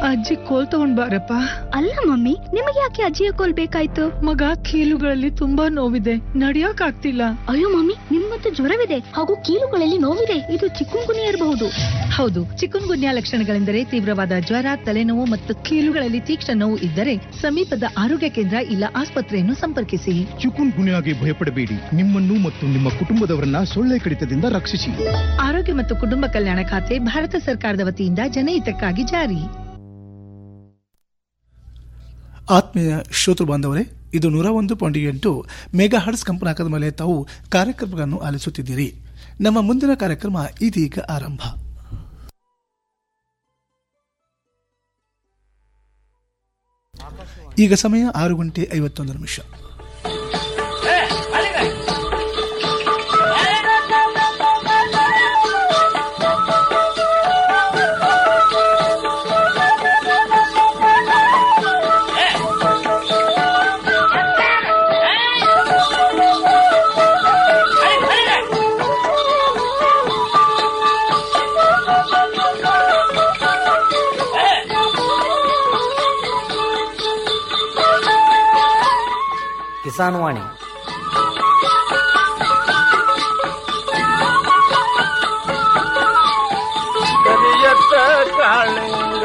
ಅಜ್ಜಿ ಕೋಲ್ ತಗೊಂಡ್ ಬಾರಪ್ಪ ಅಲ್ಲ ಮಮ್ಮಿ ನಿಮಗೆ ಯಾಕೆ ಅಜ್ಜಿಯ ಕೋಲ್ ಬೇಕಾಯ್ತು ಮಗ ಕೀಲುಗಳಲ್ಲಿ ತುಂಬಾ ನೋವಿದೆ ನಡಿಯಕ್ ಆಗ್ತಿಲ್ಲ ಅಯ್ಯೋ ಮಮ್ಮಿ ನಿಮ್ಮಂತೂ ಜ್ವರವಿದೆ ಹಾಗೂ ಕೀಲುಗಳಲ್ಲಿ ನೋವಿದೆ ಇದು ಚಿಕ್ಕುಂಗುನಿ ಇರಬಹುದು ಹೌದು ಚಿಕನ್ ಗುನ್ಯಾ ಲಕ್ಷಣಗಳೆಂದರೆ ತೀವ್ರವಾದ ಜ್ವರ ತಲೆನೋವು ಮತ್ತು ಕೀಲುಗಳಲ್ಲಿ ತೀಕ್ಷ್ಣ ನೋವು ಇದ್ದರೆ ಸಮೀಪದ ಆರೋಗ್ಯ ಕೇಂದ್ರ ಇಲ್ಲ ಆಸ್ಪತ್ರೆಯನ್ನು ಸಂಪರ್ಕಿಸಿ ಚಿಕುನ್ ಗುನ್ಯಾಗೆ ಭಯಪಡಬೇಡಿ ನಿಮ್ಮನ್ನು ಮತ್ತು ನಿಮ್ಮ ಕುಟುಂಬದವರನ್ನ ಸೊಳ್ಳೆ ಕಡಿತದಿಂದ ರಕ್ಷಿಸಿ ಆರೋಗ್ಯ ಮತ್ತು ಕುಟುಂಬ ಕಲ್ಯಾಣ ಖಾತೆ ಭಾರತ ಸರ್ಕಾರದ ವತಿಯಿಂದ ಜನಹಿತಕ್ಕಾಗಿ ಜಾರಿ ಆತ್ಮೀಯ ಶ್ರೋತೃ ಬಾಂಧವರೇ ಇದು ನೂರ ಒಂದು ಪಾಯಿಂಟ್ ಎಂಟು ಮೆಗಾ ಹರ್ಡ್ಸ್ ಕಂಪನಾಕದ ಮೇಲೆ ತಾವು ಕಾರ್ಯಕ್ರಮಗಳನ್ನು ಆಲಿಸುತ್ತಿದ್ದೀರಿ ನಮ್ಮ ಮುಂದಿನ ಕಾರ್ಯಕ್ರಮ ಇದೀಗ ಆರಂಭ ಈಗ ಸಮಯ ಆರು ಗಂಟೆ ಐವತ್ತೊಂದು ನಿಮಿಷ ಕಿಸಾನ್ ವಾಣಿ ಕರಿಯತ್ತ ಕಾಳಿಂಗ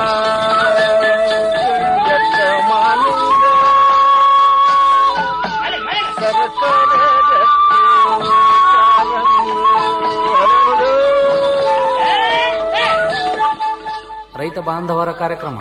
ಕರಿಯತ್ತ ಮಾಲಿಂಗ ಸರಸರ ರತ್ನ ಕಾಲಂಗಿ ಹರಡು. ರೈತ ಬಾಂಧವರ ಕಾರ್ಯಕ್ರಮ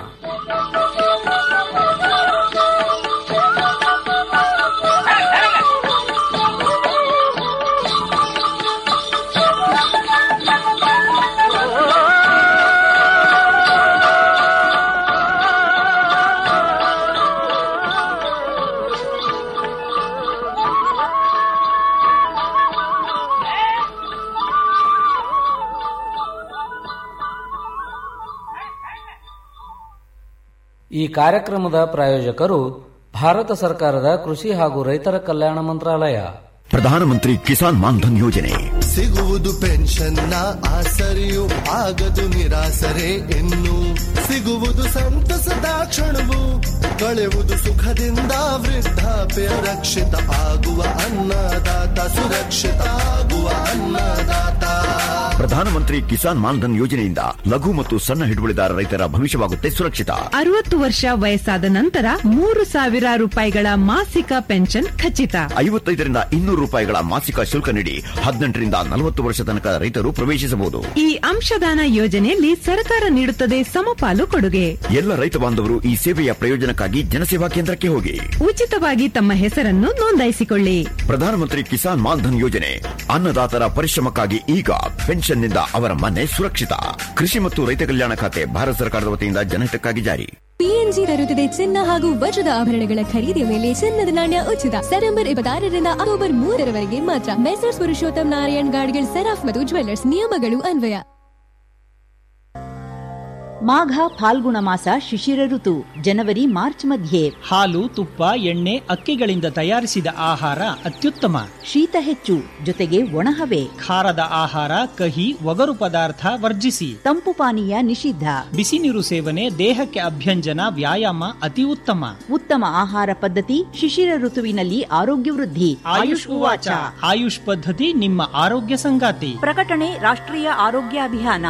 ಈ ಕಾರ್ಯಕ್ರಮದ ಪ್ರಾಯೋಜಕರು ಭಾರತ ಸರ್ಕಾರದ ಕೃಷಿ ಹಾಗೂ ರೈತರ ಕಲ್ಯಾಣ ಮಂತ್ರಾಲಯ ಪ್ರಧಾನಮಂತ್ರಿ ಕಿಸಾನ್ ಮಾನ್ಧನ್ ಯೋಜನೆ ಸಿಗುವುದು ಪೆನ್ಷನ್ನ ಆಸರೆಯು ಆಗದು ನಿರಾಸರೆ ಇನ್ನು ಸಿಗುವುದು ಸಂತಸದ ಕ್ಷಣವು ಕಳೆಯುವುದು ಸುಖದಿಂದ ವೃದ್ಧಾಪ್ಯ ರಕ್ಷಿತ ಆಗುವ ಅನ್ನದಾತ ಸುರಕ್ಷಿತ ಆಗುವ ಅನ್ನದಾತ ಪ್ರಧಾನಮಂತ್ರಿ ಕಿಸಾನ್ ಮಾನ್ಧನ್ ಯೋಜನೆಯಿಂದ ಲಘು ಮತ್ತು ಸಣ್ಣ ಹಿಡುವಳಿದಾರ ರೈತರ ಭವಿಷ್ಯವಾಗುತ್ತೆ ಸುರಕ್ಷಿತ ಅರವತ್ತು ವರ್ಷ ವಯಸ್ಸಾದ ನಂತರ ಮೂರು ಸಾವಿರ ರೂಪಾಯಿಗಳ ಮಾಸಿಕ ಪೆನ್ಷನ್ ಖಚಿತ ಐವತ್ತೈದರಿಂದ ಇನ್ನೂರು ರೂಪಾಯಿಗಳ ಮಾಸಿಕ ಶುಲ್ಕ ನೀಡಿ ಹದಿನೆಂಟರಿಂದ ನಲವತ್ತು ವರ್ಷ ತನಕ ರೈತರು ಪ್ರವೇಶಿಸಬಹುದು ಈ ಅಂಶದಾನ ಯೋಜನೆಯಲ್ಲಿ ಸರ್ಕಾರ ನೀಡುತ್ತದೆ ಸಮಪಾಲು ಕೊಡುಗೆ ಎಲ್ಲ ರೈತ ಬಾಂಧವರು ಈ ಸೇವೆಯ ಪ್ರಯೋಜನಕ್ಕಾಗಿ ಜನಸೇವಾ ಕೇಂದ್ರಕ್ಕೆ ಹೋಗಿ ಉಚಿತವಾಗಿ ತಮ್ಮ ಹೆಸರನ್ನು ನೋಂದಾಯಿಸಿಕೊಳ್ಳಿ ಪ್ರಧಾನಮಂತ್ರಿ ಕಿಸಾನ್ ಮಾನ್ಧನ್ ಯೋಜನೆ ಅನ್ನದಾತರ ಪರಿಶ್ರಮಕ್ಕಾಗಿ ಈಗ ಪೆನ್ಷನ್ನಿಂದ ಅವರ ಮನೆ ಸುರಕ್ಷಿತ ಕೃಷಿ ಮತ್ತು ರೈತ ಕಲ್ಯಾಣ ಖಾತೆ ಭಾರತ ಸರ್ಕಾರದ ವತಿಯಿಂದ ಜನಹಿತಕ್ಕಾಗಿ ಜಾರಿ ಪಿಎನ್ಜಿ ತರುತ್ತದೆ ಚಿನ್ನ ಹಾಗೂ ವಜ್ರದ ಆಭರಣಗಳ ಖರೀದಿಯ ಮೇಲೆ ಚಿನ್ನದ ನಾಣ್ಯ ಉಚಿತ ಸೆಪ್ಟೆಂಬರ್ ಇಪ್ಪತ್ತಾರರಿಂದ ಅಕ್ಟೋಬರ್ ಮೂರರವರೆಗೆ ಮಾತ್ರ ಮೆಸರ್ಸ್ ಪುರುಷೋತ್ತಮ್ ನಾರಾಯಣ್ ಗಾಡ್ಗಿಲ್ ಸೆರಾಫ್ ಮತ್ತು ಜ್ವೆಲ್ಲರ್ಸ್ ನಿಯಮಗಳು ಅನ್ವಯ ಮಾಘ ಫಾಲ್ಗುಣ ಮಾಸ ಶಿಶಿರ ಋತು ಜನವರಿ ಮಾರ್ಚ್ ಮಧ್ಯೆ ಹಾಲು ತುಪ್ಪ ಎಣ್ಣೆ ಅಕ್ಕಿಗಳಿಂದ ತಯಾರಿಸಿದ ಆಹಾರ ಅತ್ಯುತ್ತಮ ಶೀತ ಹೆಚ್ಚು ಜೊತೆಗೆ ಒಣಹವೆ ಖಾರದ ಆಹಾರ ಕಹಿ ಒಗರು ಪದಾರ್ಥ ವರ್ಜಿಸಿ ತಂಪು ಪಾನೀಯ ನಿಷಿದ್ಧ ಬಿಸಿ ನೀರು ಸೇವನೆ ದೇಹಕ್ಕೆ ಅಭ್ಯಂಜನ ವ್ಯಾಯಾಮ ಅತಿ ಉತ್ತಮ ಉತ್ತಮ ಆಹಾರ ಪದ್ಧತಿ ಶಿಶಿರ ಋತುವಿನಲ್ಲಿ ಆರೋಗ್ಯ ವೃದ್ಧಿ ಆಯುಷ್ ಉವಾಚ ಆಯುಷ್ ಪದ್ಧತಿ ನಿಮ್ಮ ಆರೋಗ್ಯ ಸಂಗಾತಿ ಪ್ರಕಟಣೆ ರಾಷ್ಟ್ರೀಯ ಆರೋಗ್ಯ ಅಭಿಯಾನ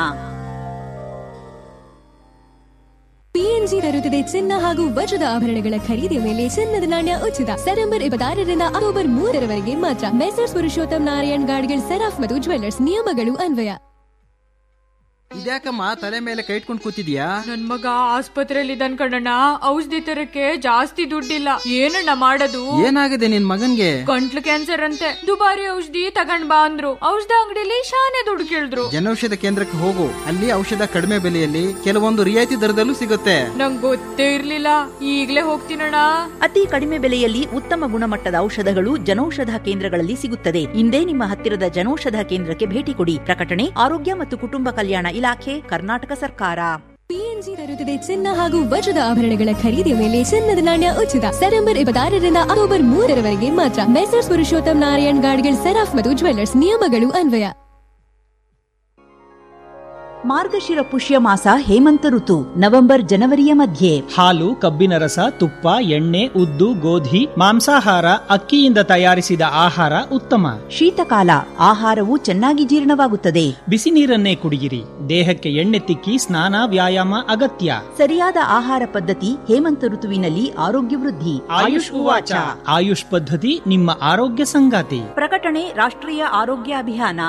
ಪಿಎನ್ಜಿ ತರುತ್ತದೆ ಚಿನ್ನ ಹಾಗೂ ವಜ್ರದ ಆಭರಣಗಳ ಖರೀದಿಯ ಮೇಲೆ ಚಿನ್ನದ ನಾಣ್ಯ ಉಚಿತ ಸೆಪ್ಟೆಂಬರ್ ಇಪ್ಪತ್ತಾರರಿಂದ ಅಕ್ಟೋಬರ್ ಮೂರರವರೆಗೆ ಮಾತ್ರ ಮೆಸರ್ಸ್ ಪುರುಷೋತ್ತಮ್ ನಾರಾಯಣ್ ಗಾಡ್ಗಿಲ್ ಸೆರಾಫ್ ಮತ್ತು ಜ್ವೆಲ್ಲರ್ಸ್ ನಿಯಮಗಳು ಅನ್ವಯ ಇದ್ಯಾಕಮ್ಮ ತಲೆ ಮೇಲೆ ಕೈ ಇಟ್ಕೊಂಡು ಕೂತಿದ್ಯಾ ನನ್ ಮಗ ಆಸ್ಪತ್ರೆಯಲ್ಲಿ ಇದ್ದಾನ್ ಕಣಣ್ಣ ಔಷಧಿ ತರಕ್ಕೆ ಜಾಸ್ತಿ ದುಡ್ಡಿಲ್ಲ ಏನಣ್ಣ ಮಾಡೋದು ಏನಾಗಿದೆ ನಿನ್ ಮಗನ್ಗೆ ಗಂಟ್ಲು ಕ್ಯಾನ್ಸರ್ ಅಂತೆ ದುಬಾರಿ ಔಷಧಿ ತಗೊಂಡ್ ಬಾ ಅಂದ್ರು ಔಷಧ ಅಂಗಡಿಲಿ ಶಾನೆ ದುಡ್ಡು ಕೇಳಿದ್ರು ಜನೌಷಧ ಕೇಂದ್ರಕ್ಕೆ ಹೋಗು ಅಲ್ಲಿ ಔಷಧ ಕಡಿಮೆ ಬೆಲೆಯಲ್ಲಿ ಕೆಲವೊಂದು ರಿಯಾಯಿತಿ ದರದಲ್ಲೂ ಸಿಗುತ್ತೆ ನಂಗ್ ಗೊತ್ತೇ ಇರ್ಲಿಲ್ಲ ಈಗ್ಲೇ ಹೋಗ್ತೀನಣ್ಣ ಅತಿ ಕಡಿಮೆ ಬೆಲೆಯಲ್ಲಿ ಉತ್ತಮ ಗುಣಮಟ್ಟದ ಔಷಧಗಳು ಜನೌಷಧ ಕೇಂದ್ರಗಳಲ್ಲಿ ಸಿಗುತ್ತದೆ ಇಂದೇ ನಿಮ್ಮ ಹತ್ತಿರದ ಜನೌಷಧ ಕೇಂದ್ರಕ್ಕೆ ಭೇಟಿ ಕೊಡಿ ಪ್ರಕಟಣೆ ಆರೋಗ್ಯ ಮತ್ತು ಕುಟುಂಬ ಕಲ್ಯಾಣ ಇಲಾಖೆ ಕರ್ನಾಟಕ ಸರ್ಕಾರ ಪಿಎನ್ಜಿ ತರುತ್ತದೆ ಚಿನ್ನ ಹಾಗೂ ವಜ್ರದ ಆಭರಣಗಳ ಖರೀದಿಯ ಮೇಲೆ ಚಿನ್ನದ ನಾಣ್ಯ ಉಚಿತ ಸೆಪ್ಟೆಂಬರ್ ಇಪ್ಪತ್ತಾರರಿಂದ ಅಕ್ಟೋಬರ್ ಮೂರರವರೆಗೆ ಮಾತ್ರ ಮೆಸರ್ಸ್ ಪುರುಷೋತ್ತಮ್ ನಾರಾಯಣ್ ಗಾಡ್ಗಿಲ್ ಸೆರಾಫ್ ಮತ್ತು ಜ್ವೆಲ್ಲರ್ಸ್ ನಿಯಮಗಳು ಅನ್ವಯ ಮಾರ್ಗಶಿರ ಪುಷ್ಯ ಮಾಸ ಹೇಮಂತ ಋತು ನವೆಂಬರ್ ಜನವರಿಯ ಮಧ್ಯೆ ಹಾಲು ಕಬ್ಬಿನ ರಸ ತುಪ್ಪ ಎಣ್ಣೆ ಉದ್ದು ಗೋಧಿ ಮಾಂಸಾಹಾರ ಅಕ್ಕಿಯಿಂದ ತಯಾರಿಸಿದ ಆಹಾರ ಉತ್ತಮ ಶೀತಕಾಲ ಆಹಾರವು ಚೆನ್ನಾಗಿ ಜೀರ್ಣವಾಗುತ್ತದೆ ಬಿಸಿ ನೀರನ್ನೇ ಕುಡಿಯಿರಿ ದೇಹಕ್ಕೆ ಎಣ್ಣೆ ತಿಕ್ಕಿ ಸ್ನಾನ ವ್ಯಾಯಾಮ ಅಗತ್ಯ ಸರಿಯಾದ ಆಹಾರ ಪದ್ಧತಿ ಹೇಮಂತ ಋತುವಿನಲ್ಲಿ ಆರೋಗ್ಯ ವೃದ್ಧಿ ಆಯುಷ್ ಉವಾಚ ಆಯುಷ್ ಪದ್ಧತಿ ನಿಮ್ಮ ಆರೋಗ್ಯ ಸಂಗಾತಿ ಪ್ರಕಟಣೆ ರಾಷ್ಟ್ರೀಯ ಆರೋಗ್ಯ ಅಭಿಯಾನ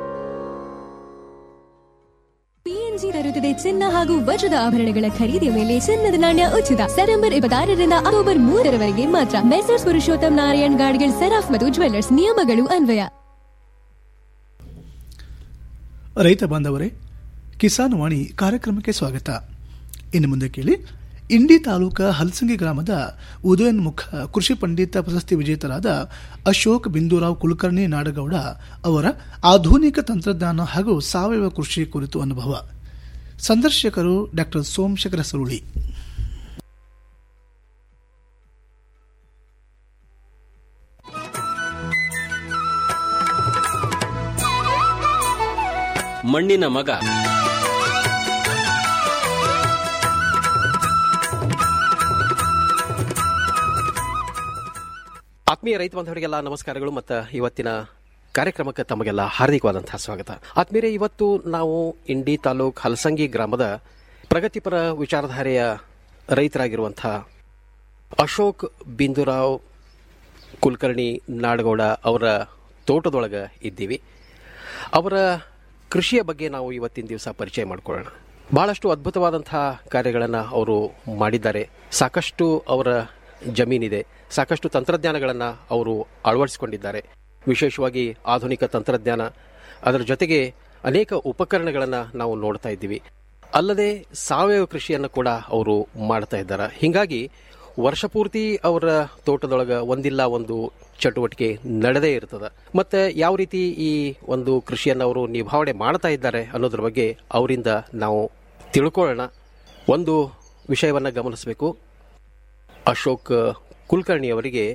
ಪಿಎನ್ಜಿ ತರುತ್ತದೆ ಚಿನ್ನ ಹಾಗೂ ವಜ್ರದ ಆಭರಣಗಳ ಖರೀದಿಯ ಮೇಲೆ ಚಿನ್ನದ ನಾಣ್ಯ ಉಚಿತ ಸೆಪ್ಟೆಂಬರ್ ಇಪ್ಪತ್ತಾರರಿಂದ ಅಕ್ಟೋಬರ್ ಮೂರರವರೆಗೆ ಮಾತ್ರ ಮೆಸರ್ಸ್ ಪುರುಷೋತ್ತಮ್ ನಾರಾಯಣ್ ಗಾಡ್ಗಿಲ್ ಸೆರಾಫ್ ಮತ್ತು ಜ್ವೆಲ್ಲರ್ಸ್ ನಿಯಮಗಳು ಅನ್ವಯ ರೈತ ಬಾಂಧವರೇ ಕಿಸಾನ್ ವಾಣಿ ಕಾರ್ಯಕ್ರಮಕ್ಕೆ ಸ್ವಾಗತ ಇನ್ನು ಮುಂದೆ ಕೇಳಿ ಇಂಡಿ ತಾಲೂಕಾ ಹಲಸಂಗಿ ಗ್ರಾಮದ ಉದಯೋನ್ಮುಖ ಕೃಷಿ ಪಂಡಿತ ಪ್ರಶಸ್ತಿ ವಿಜೇತರಾದ ಅಶೋಕ್ ಬಿಂದೂರಾವ್ ಕುಲಕರ್ಣಿ ನಾಡಗೌಡ ಅವರ ಆಧುನಿಕ ತಂತ್ರಜ್ಞಾನ ಹಾಗೂ ಸಾವಯವ ಕೃಷಿ ಕುರಿತು ಅನುಭವ ಸಂದರ್ಶಕರು ಡಾಕ್ಟರ್ ಸೋಮಶೇಖರ ಸರುಳಿ ಮಣ್ಣಿನ ಮಗ ಆತ್ಮೀಯ ರೈತ ಬಾಂಧವರಿಗೆಲ್ಲ ನಮಸ್ಕಾರಗಳು ಮತ್ತು ಇವತ್ತಿನ ಕಾರ್ಯಕ್ರಮಕ್ಕೆ ತಮಗೆಲ್ಲ ಹಾರ್ದಿಕವಾದಂತಹ ಸ್ವಾಗತ ಆತ್ಮೀಯರೇ ಇವತ್ತು ನಾವು ಇಂಡಿ ತಾಲೂಕ್ ಹಲಸಂಗಿ ಗ್ರಾಮದ ಪ್ರಗತಿಪರ ವಿಚಾರಧಾರೆಯ ರೈತರಾಗಿರುವಂತಹ ಅಶೋಕ್ ಬಿಂದುರಾವ್ ಕುಲಕರ್ಣಿ ನಾಡಗೌಡ ಅವರ ತೋಟದೊಳಗೆ ಇದ್ದೀವಿ ಅವರ ಕೃಷಿಯ ಬಗ್ಗೆ ನಾವು ಇವತ್ತಿನ ದಿವಸ ಪರಿಚಯ ಮಾಡಿಕೊಳ್ಳೋಣ ಬಹಳಷ್ಟು ಅದ್ಭುತವಾದಂತಹ ಕಾರ್ಯಗಳನ್ನು ಅವರು ಮಾಡಿದ್ದಾರೆ ಸಾಕಷ್ಟು ಅವರ ಜಮೀನಿದೆ ಸಾಕಷ್ಟು ತಂತ್ರಜ್ಞಾನಗಳನ್ನು ಅವರು ಅಳವಡಿಸಿಕೊಂಡಿದ್ದಾರೆ ವಿಶೇಷವಾಗಿ ಆಧುನಿಕ ತಂತ್ರಜ್ಞಾನ ಅದರ ಜೊತೆಗೆ ಅನೇಕ ಉಪಕರಣಗಳನ್ನು ನಾವು ನೋಡ್ತಾ ಇದ್ದೀವಿ ಅಲ್ಲದೆ ಸಾವಯವ ಕೃಷಿಯನ್ನು ಕೂಡ ಅವರು ಮಾಡ್ತಾ ಇದ್ದಾರೆ ಹೀಗಾಗಿ ವರ್ಷಪೂರ್ತಿ ಅವರ ತೋಟದೊಳಗೆ ಒಂದಿಲ್ಲ ಒಂದು ಚಟುವಟಿಕೆ ನಡೆದೇ ಇರ್ತದೆ ಮತ್ತೆ ಯಾವ ರೀತಿ ಈ ಒಂದು ಕೃಷಿಯನ್ನು ಅವರು ನಿಭಾವಣೆ ಮಾಡ್ತಾ ಇದ್ದಾರೆ ಅನ್ನೋದ್ರ ಬಗ್ಗೆ ಅವರಿಂದ ನಾವು ತಿಳ್ಕೊಳ್ಳೋಣ ಒಂದು ವಿಷಯವನ್ನು ಗಮನಿಸಬೇಕು ಅಶೋಕ್ ಕುಲಕರ್ಣಿ ಅವರಿಗೆ